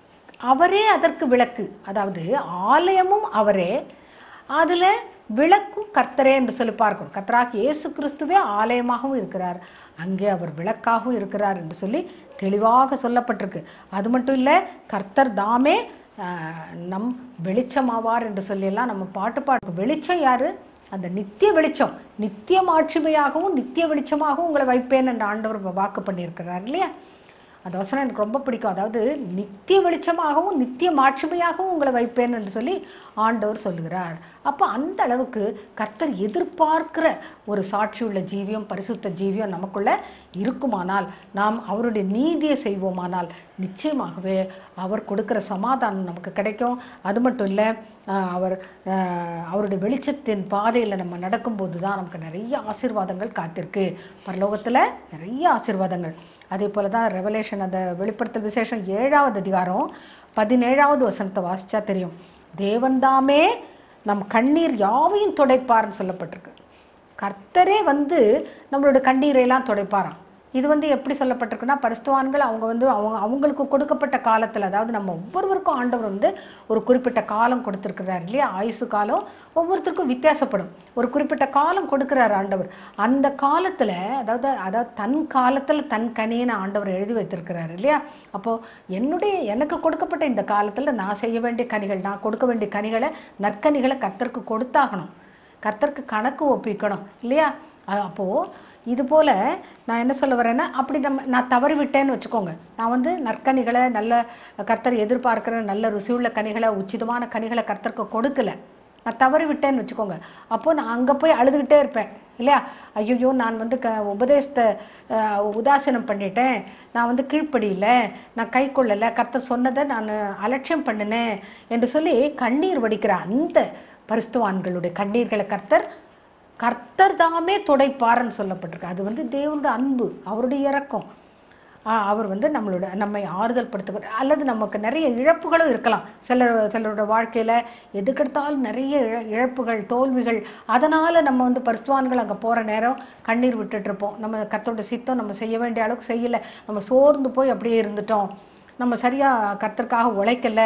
அவரே அதற்கு விளக்கு அதாவது ஆலயமும் அவரே அதில் விளக்கும் கர்த்தரே என்று சொல்லி பார்க்கணும் கர்த்தராக இயேசு கிறிஸ்துவே ஆலயமாகவும் இருக்கிறார் அங்கே அவர் விளக்காகவும் இருக்கிறார் என்று சொல்லி தெளிவாக சொல்லப்பட்டிருக்கு அது மட்டும் இல்லை கர்த்தர் தாமே ஆஹ், நம் வெளிச்சமாவார் என்று சொல்லியெல்லாம் நம்ம பாட்டு பாடு வெளிச்சம் யாரு அந்த நித்திய வெளிச்சம் நித்திய மாட்சிமையாகவும் நித்திய வெளிச்சமாகவும் உங்களை வைப்பேன் என்று ஆண்டவர் வாக்கு பண்ணியிருக்கிறார் இல்லையா அந்த வசனம் எனக்கு ரொம்ப பிடிக்கும் அதாவது நித்திய வெளிச்சமாகவும் நித்திய மாட்சிமையாகவும் உங்களை வைப்பேன் என்று சொல்லி ஆண்டவர் சொல்லுகிறார் அப்போ அந்த அளவுக்கு கர்த்தர் எதிர்பார்க்கிற ஒரு சாட்சியுள்ள ஜீவியம் பரிசுத்த ஜீவியம் நமக்குள்ள இருக்குமானால் நாம் அவருடைய நீதியை செய்வோமானால் நிச்சயமாகவே அவர் கொடுக்கிற சமாதானம் நமக்கு கிடைக்கும் அது மட்டும் இல்லை ஆஹ் அவர் ஆஹ் அவருடைய வெளிச்சத்தின் பாதையில் நம்ம நடக்கும்போது தான் நமக்கு நிறைய ஆசீர்வாதங்கள் காத்திருக்கு பரலோகத்தில் நிறைய ஆசீர்வாதங்கள் அதே போல தான் ரெவலேஷன் அந்த வெளிப்படுத்தல் விசேஷம் ஏழாவது அதிகாரம் பதினேழாவது வசனத்தை வாசிச்சா தெரியும் தேவன்தாமே நம் கண்ணீர் யாவையும் துடைப்பார்னு சொல்லப்பட்டிருக்கு கர்த்தரே வந்து நம்மளோட கண்ணீரையெல்லாம் துடைப்பாராம் இது வந்து எப்படி சொல்லப்பட்டிருக்குன்னா பரிசுத்தவான்கள் அவங்க வந்து அவங்க அவங்களுக்கு கொடுக்கப்பட்ட காலத்தில் அதாவது நம்ம ஒவ்வொருவருக்கும் ஆண்டவர் வந்து ஒரு குறிப்பிட்ட காலம் கொடுத்துருக்கிறார் இல்லையா ஆயுசு காலம் ஒவ்வொருத்தருக்கும் வித்தியாசப்படும் ஒரு குறிப்பிட்ட காலம் கொடுக்குறார் ஆண்டவர் அந்த காலத்தில் அதாவது அதாவது தன் காலத்தில் தன் கனின்னு ஆண்டவர் எழுதி வைத்திருக்கிறார் இல்லையா அப்போது என்னுடைய எனக்கு கொடுக்கப்பட்ட இந்த காலத்தில் நான் செய்ய வேண்டிய கனிகள் நான் கொடுக்க வேண்டிய கனிகளை நற்கனிகளை கர்த்தருக்கு கொடுத்தாகணும் கர்த்தருக்கு கணக்கு ஒப்பிக்கணும் இல்லையா அ- அப்போ இது போல நான் என்ன சொல்ல வரேன்னா அப்படி நம்ம நான் தவறி விட்டேன்னு வச்சுக்கோங்க நான் வந்து நற்கனிகளை நல்ல கர்த்தர் எதிர்பார்க்கிற நல்ல ருசியுள்ள கனிகளை உச்சிதமான கனிகளை கர்த்தருக்கு கொடுக்கல நான் தவறி விட்டேன்னு வச்சுக்கோங்க அப்போது நான் அங்கே போய் அழுதுகிட்டே இருப்பேன் இல்லையா ஐயோ நான் வந்து க உபதேசத்தை அஹ், உதாசீனம் பண்ணிட்டேன் நான் வந்து கீழ்ப்படியில நான் கை கொள்ளலை கர்த்தர் சொன்னதை நான் அலட்சியம் பண்ணினேன் என்று சொல்லி கண்ணீர் வடிக்கிற அந்த பரிசுத்தவான்களுடைய கண்ணீர்களை கர்த்தர் கர்த்தர் தாமே துடைப்பார்ன்னு சொல்லப்பட்டிருக்கு அது வந்து தேவனுடைய அன்பு அவருடைய இரக்கம் ஆ, அவர் வந்து நம்மளோட நம்மை ஆறுதல் படுத்துகிற அல்லது நமக்கு நிறைய இழப்புகளும் இருக்கலாம் சிலர் சிலரோட வாழ்க்கையில் எதுக்கெடுத்தாலும் நிறைய இழ இழப்புகள் தோல்விகள் அதனால் நம்ம வந்து பரிசுவான்கள் அங்கே போகிற நேரம் கண்ணீர் விட்டுட்ருப்போம் நம்ம கர்த்தரோட சித்தம் நம்ம செய்ய வேண்டிய அளவுக்கு செய்யலை நம்ம சோர்ந்து போய் அப்படியே இருந்துட்டோம் நம்ம சரியாக கர்த்தருக்காக உழைக்கலை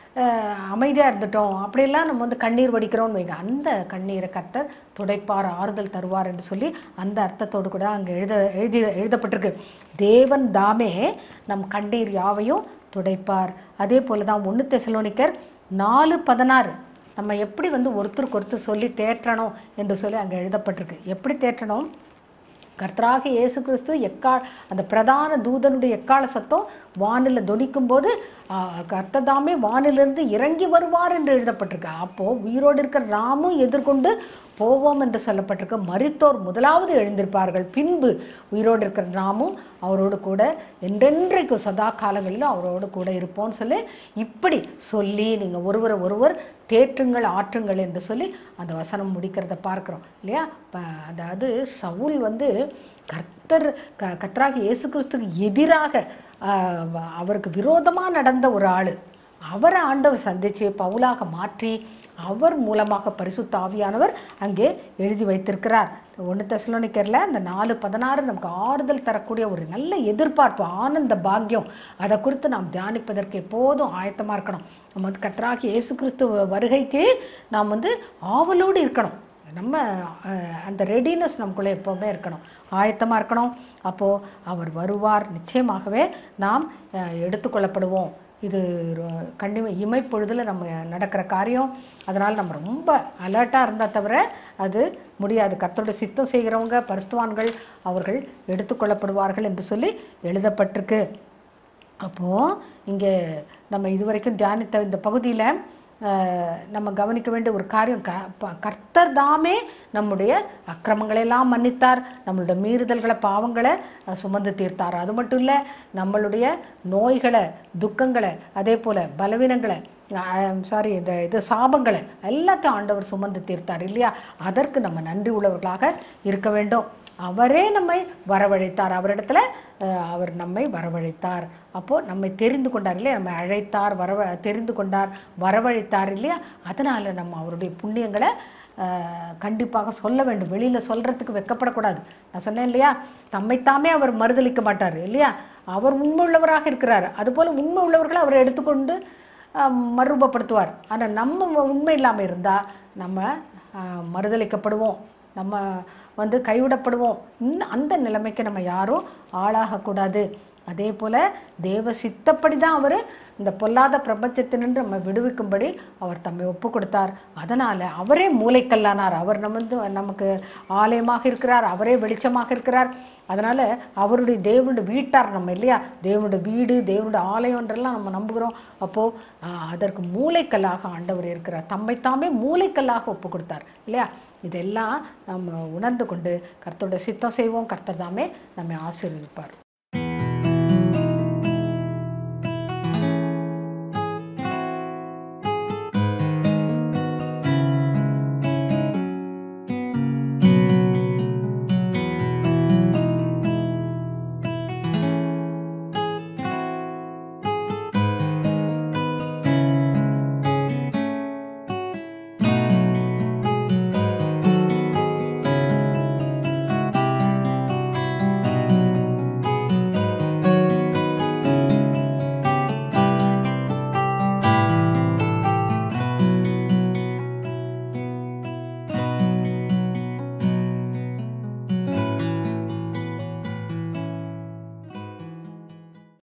அமைதியாக இருந்துட்டோம் அப்படியெல்லாம் நம்ம வந்து கண்ணீர் வடிக்கிறோம்னு வைங்க அந்த கண்ணீரை கர்த்தர் துடைப்பார் ஆறுதல் தருவார் என்று சொல்லி அந்த அர்த்தத்தோடு கூட அங்கே எழுத எழுதி எழுதப்பட்டிருக்கு தேவன் தாமே நம் கண்ணீர் யாவையும் துடைப்பார் அதே போல தான் ஒன்று தெசலோனிக்கர் நாலு பதினாறு நம்ம எப்படி வந்து ஒருத்தருக்கு ஒருத்தர் சொல்லி தேற்றணும் என்று சொல்லி அங்கே எழுதப்பட்டிருக்கு எப்படி தேற்றணும் கர்த்தராக இயேசு கிறிஸ்து எக்கா அந்த பிரதான தூதனுடைய எக்கால சத்தம் வானில் தொனிக்கும் போது கர்த்ததாமே வானிலிருந்து இறங்கி வருவார் என்று எழுதப்பட்டிருக்கு அப்போது உயிரோடு இருக்கிற நாமும் எதிர்கொண்டு போவோம் என்று சொல்லப்பட்டிருக்கு மரித்தோர் முதலாவது எழுந்திருப்பார்கள் பின்பு உயிரோடு இருக்கிற நாமும் அவரோடு கூட என்றென்றைக்கும் சதா காலங்களிலும் அவரோடு கூட இருப்போம்னு சொல்லி இப்படி சொல்லி நீங்கள் ஒருவரை ஒருவர் தேற்றுங்கள் ஆற்றுங்கள் என்று சொல்லி அந்த வசனம் முடிக்கிறத பார்க்குறோம் இல்லையா ப- அதாவது சவுல் வந்து கர்த்தர் க கர்த்தராக இயேசு கிறிஸ்துக்கு எதிராக ஆஹ், வ- அவருக்கு விரோதமாக நடந்த ஒரு ஆள் அவரை ஆண்டவர் சந்தித்து பவுலாக மாற்றி அவர் மூலமாக பரிசுத்த ஆவியானவர் அங்கே எழுதி வைத்திருக்கிறார் ஒன்று தெசலோனிக்கரில் அந்த நாலு பதினாறு நமக்கு ஆறுதல் தரக்கூடிய ஒரு நல்ல எதிர்பார்ப்பு ஆனந்த பாக்கியம் அதை குறித்து நாம் தியானிப்பதற்கு எப்போதும் ஆயத்தமாக இருக்கணும் நம்ம வந்து கர்த்தராகிய இயேசு கிறிஸ்து வருகைக்கு நாம் வந்து ஆவலோடு இருக்கணும் நம்ம அஹ், அந்த ரெடினஸ் நமக்குள்ளே எப்போவுமே இருக்கணும் ஆயத்தமாக இருக்கணும் அப்போது அவர் வருவார் நிச்சயமாகவே நாம் அஹ், எடுத்துக்கொள்ளப்படுவோம் இது ரொ- கண்டிப்பா இமைப்பொழுதில் நம்ம நடக்கிற காரியம் அதனால் நம்ம ரொம்ப அலர்ட்டாக இருந்தால் தவிர அது முடியாது கர்த்தரோட சித்தம் செய்கிறவங்க பரிசுத்தவான்கள் அவர்கள் எடுத்துக்கொள்ளப்படுவார்கள் என்று சொல்லி எழுதப்பட்டிருக்கு அப்போது இங்கே நம்ம இதுவரைக்கும் தியானித்த இந்த பகுதியில் அஹ், நம்ம கவனிக்க வேண்டிய ஒரு காரியம் க ப- கர்த்தர் தாமே நம்முடைய அக்கிரமங்களை எல்லாம் மன்னித்தார் நம்மளுடைய மீறுதல்களை பாவங்களை அஹ், சுமந்து தீர்த்தார் அது மட்டும் இல்லை நம்மளுடைய நோய்களை துக்கங்களை அதே போல் பலவீனங்களை சாரி இந்த இது சாபங்களை எல்லாத்தையும் ஆண்டவர் சுமந்து தீர்த்தார் இல்லையா அதற்கு நம்ம நன்றி உள்ளவர்களாக இருக்க வேண்டும் அவரே நம்மை வரவழைத்தார் அவரிடத்துல அஹ், அவர் நம்மை வரவழைத்தார் அப்போது நம்மை தெரிந்து கொண்டார் இல்லையா நம்மை அழைத்தார் வரவ தெரிந்து கொண்டார் வரவழைத்தார் இல்லையா அதனால் நம்ம அவருடைய புண்ணியங்களை அஹ், கண்டிப்பாக சொல்ல வேண்டும் வெளியில் சொல்கிறதுக்கு வெக்கப்படக்கூடாது நான் சொன்னேன் இல்லையா தம்மைத்தாமே அவர் மறுதலிக்க மாட்டார் இல்லையா அவர் உண்மை உள்ளவராக இருக்கிறார் அதுபோல் உண்மை உள்ளவர்களை அவர் எடுத்துக்கொண்டு அஹ், மறுரூபப்படுத்துவார் ஆனால் நம்ம உண்மை இல்லாமல் இருந்தால் நம்ம அஹ், மறுதலிக்கப்படுவோம் நம்ம வந்து கைவிடப்படுவோம் இந்த அந்த நிலைமைக்கு நம்ம யாரும் ஆளாகக்கூடாது அதே போல் தேவ சித்தப்படி தான் அவர் இந்த பொல்லாத பிரபஞ்சத்தினின்று நம்ம விடுவிக்கும்படி அவர் தம்மை ஒப்பு கொடுத்தார் அதனால் அவரே மூளைக்கல்லானார் அவர் நம்ம வந்து நமக்கு ஆலயமாக இருக்கிறார் அவரே வெளிச்சமாக இருக்கிறார் அதனால் அவருடைய தேவனுடைய வீட்டார் நம்ம இல்லையா தேவனுடைய வீடு தேவனுடைய ஆலயம்ன்றெல்லாம் நம்ம நம்புகிறோம் அப்போது அதற்கு மூளைக்கல்லாக ஆண்டவர் இருக்கிறார் தம்மைத்தாமே மூளைக்கல்லாக ஒப்பு கொடுத்தார் இல்லையா இதெல்லாம் நம்ம உணர்ந்து கொண்டு கர்த்தருடைய சித்தம் செய்வோம் கர்த்தர் தாமே நம்மை ஆசீர்வதிப்பார்